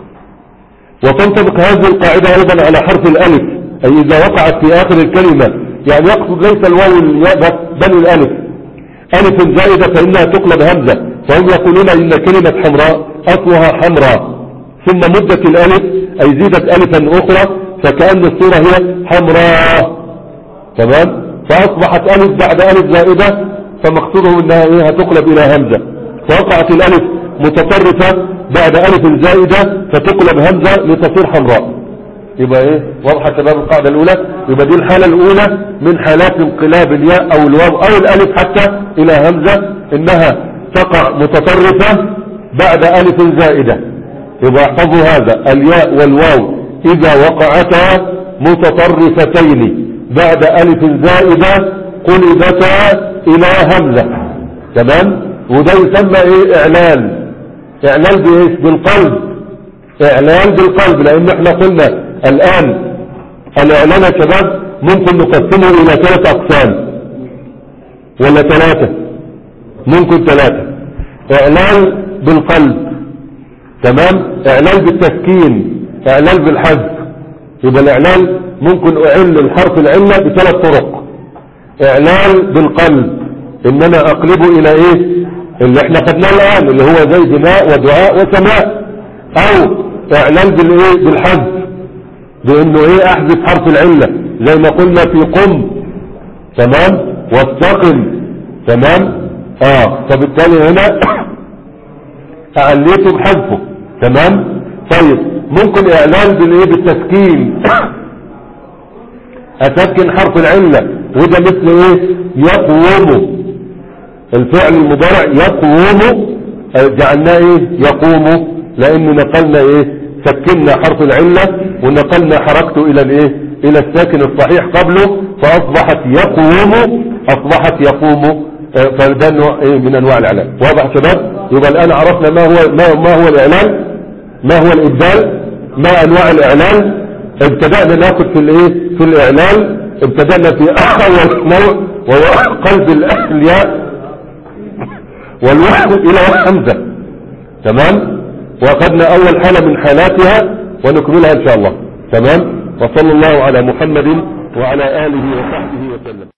وتنطبق هذه القاعدة أيضا على حرف الألف أي إذا وقعت في آخر الكلمة يعني يقصد ليس الواو الياء بس بل الألف ألف زائدة فإنها تقلب همزة فهم يقولون إن كلمة حمراء أصلها حمراء ثم مدت الألف أي زيدت ألفا أخرى فكأن الصورة هي حمراء تمام فأصبحت ألف بعد ألف زائدة فمقصودهم أنها إيه هتقلب إلى همزة فوقعت الألف متطرفة بعد ألف زائدة فتقلب همزة لتصير حمراء يبقى ايه واضحة شباب القاعدة الأولى يبقى دي الحالة الأولى من حالات انقلاب الياء أو الواو أو الألف حتى إلى همزة إنها تقع متطرفة بعد ألف زائدة يبقى احفظوا هذا الياء والواو إذا وقعتا متطرفتين بعد ألف زائدة قلبتا إلى همزة تمام وده يسمى ايه اعلان اعلان بايش بالقلب اعلان بالقلب لان احنا قلنا الان الاعلان يا شباب ممكن نقسمه الى ثلاث اقسام ولا ثلاثة ممكن ثلاثة اعلان بالقلب تمام اعلان بالتسكين اعلان بالحذف يبقى الاعلان ممكن اعل الحرف العلة بثلاث طرق اعلان بالقلب ان انا اقلبه الى ايه اللي احنا خدناه الان اللي هو زي بناء ودعاء وسماء او اعلان بالايه بالحذف بانه ايه احذف حرف العلة زي ما قلنا في قم تمام واستقم تمام اه فبالتالي هنا اعليته بحذفه تمام طيب ممكن اعلان بالايه بالتسكين اسكن حرف العلة وده مثل ايه يقوم الفعل المضارع يقوم جعلناه ايه يقوم لان نقلنا ايه سكننا حرف العلة ونقلنا حركته الى الايه الى الساكن الصحيح قبله فاصبحت يقوم اصبحت يقوم آه، فده نوع ايه من انواع الاعلان واضح شباب يبقى الان عرفنا ما هو ما, ما هو الاعلان ما هو الابدال ما انواع الاعلان ابتدأنا ناخد في الايه في الاعلان ابتدأنا في اول نوع وهو قلب الياء والوحد الى حمزة تمام واخذنا اول حالة من حالاتها ونكملها ان شاء الله تمام وصلى الله على محمد وعلى اله وصحبه وسلم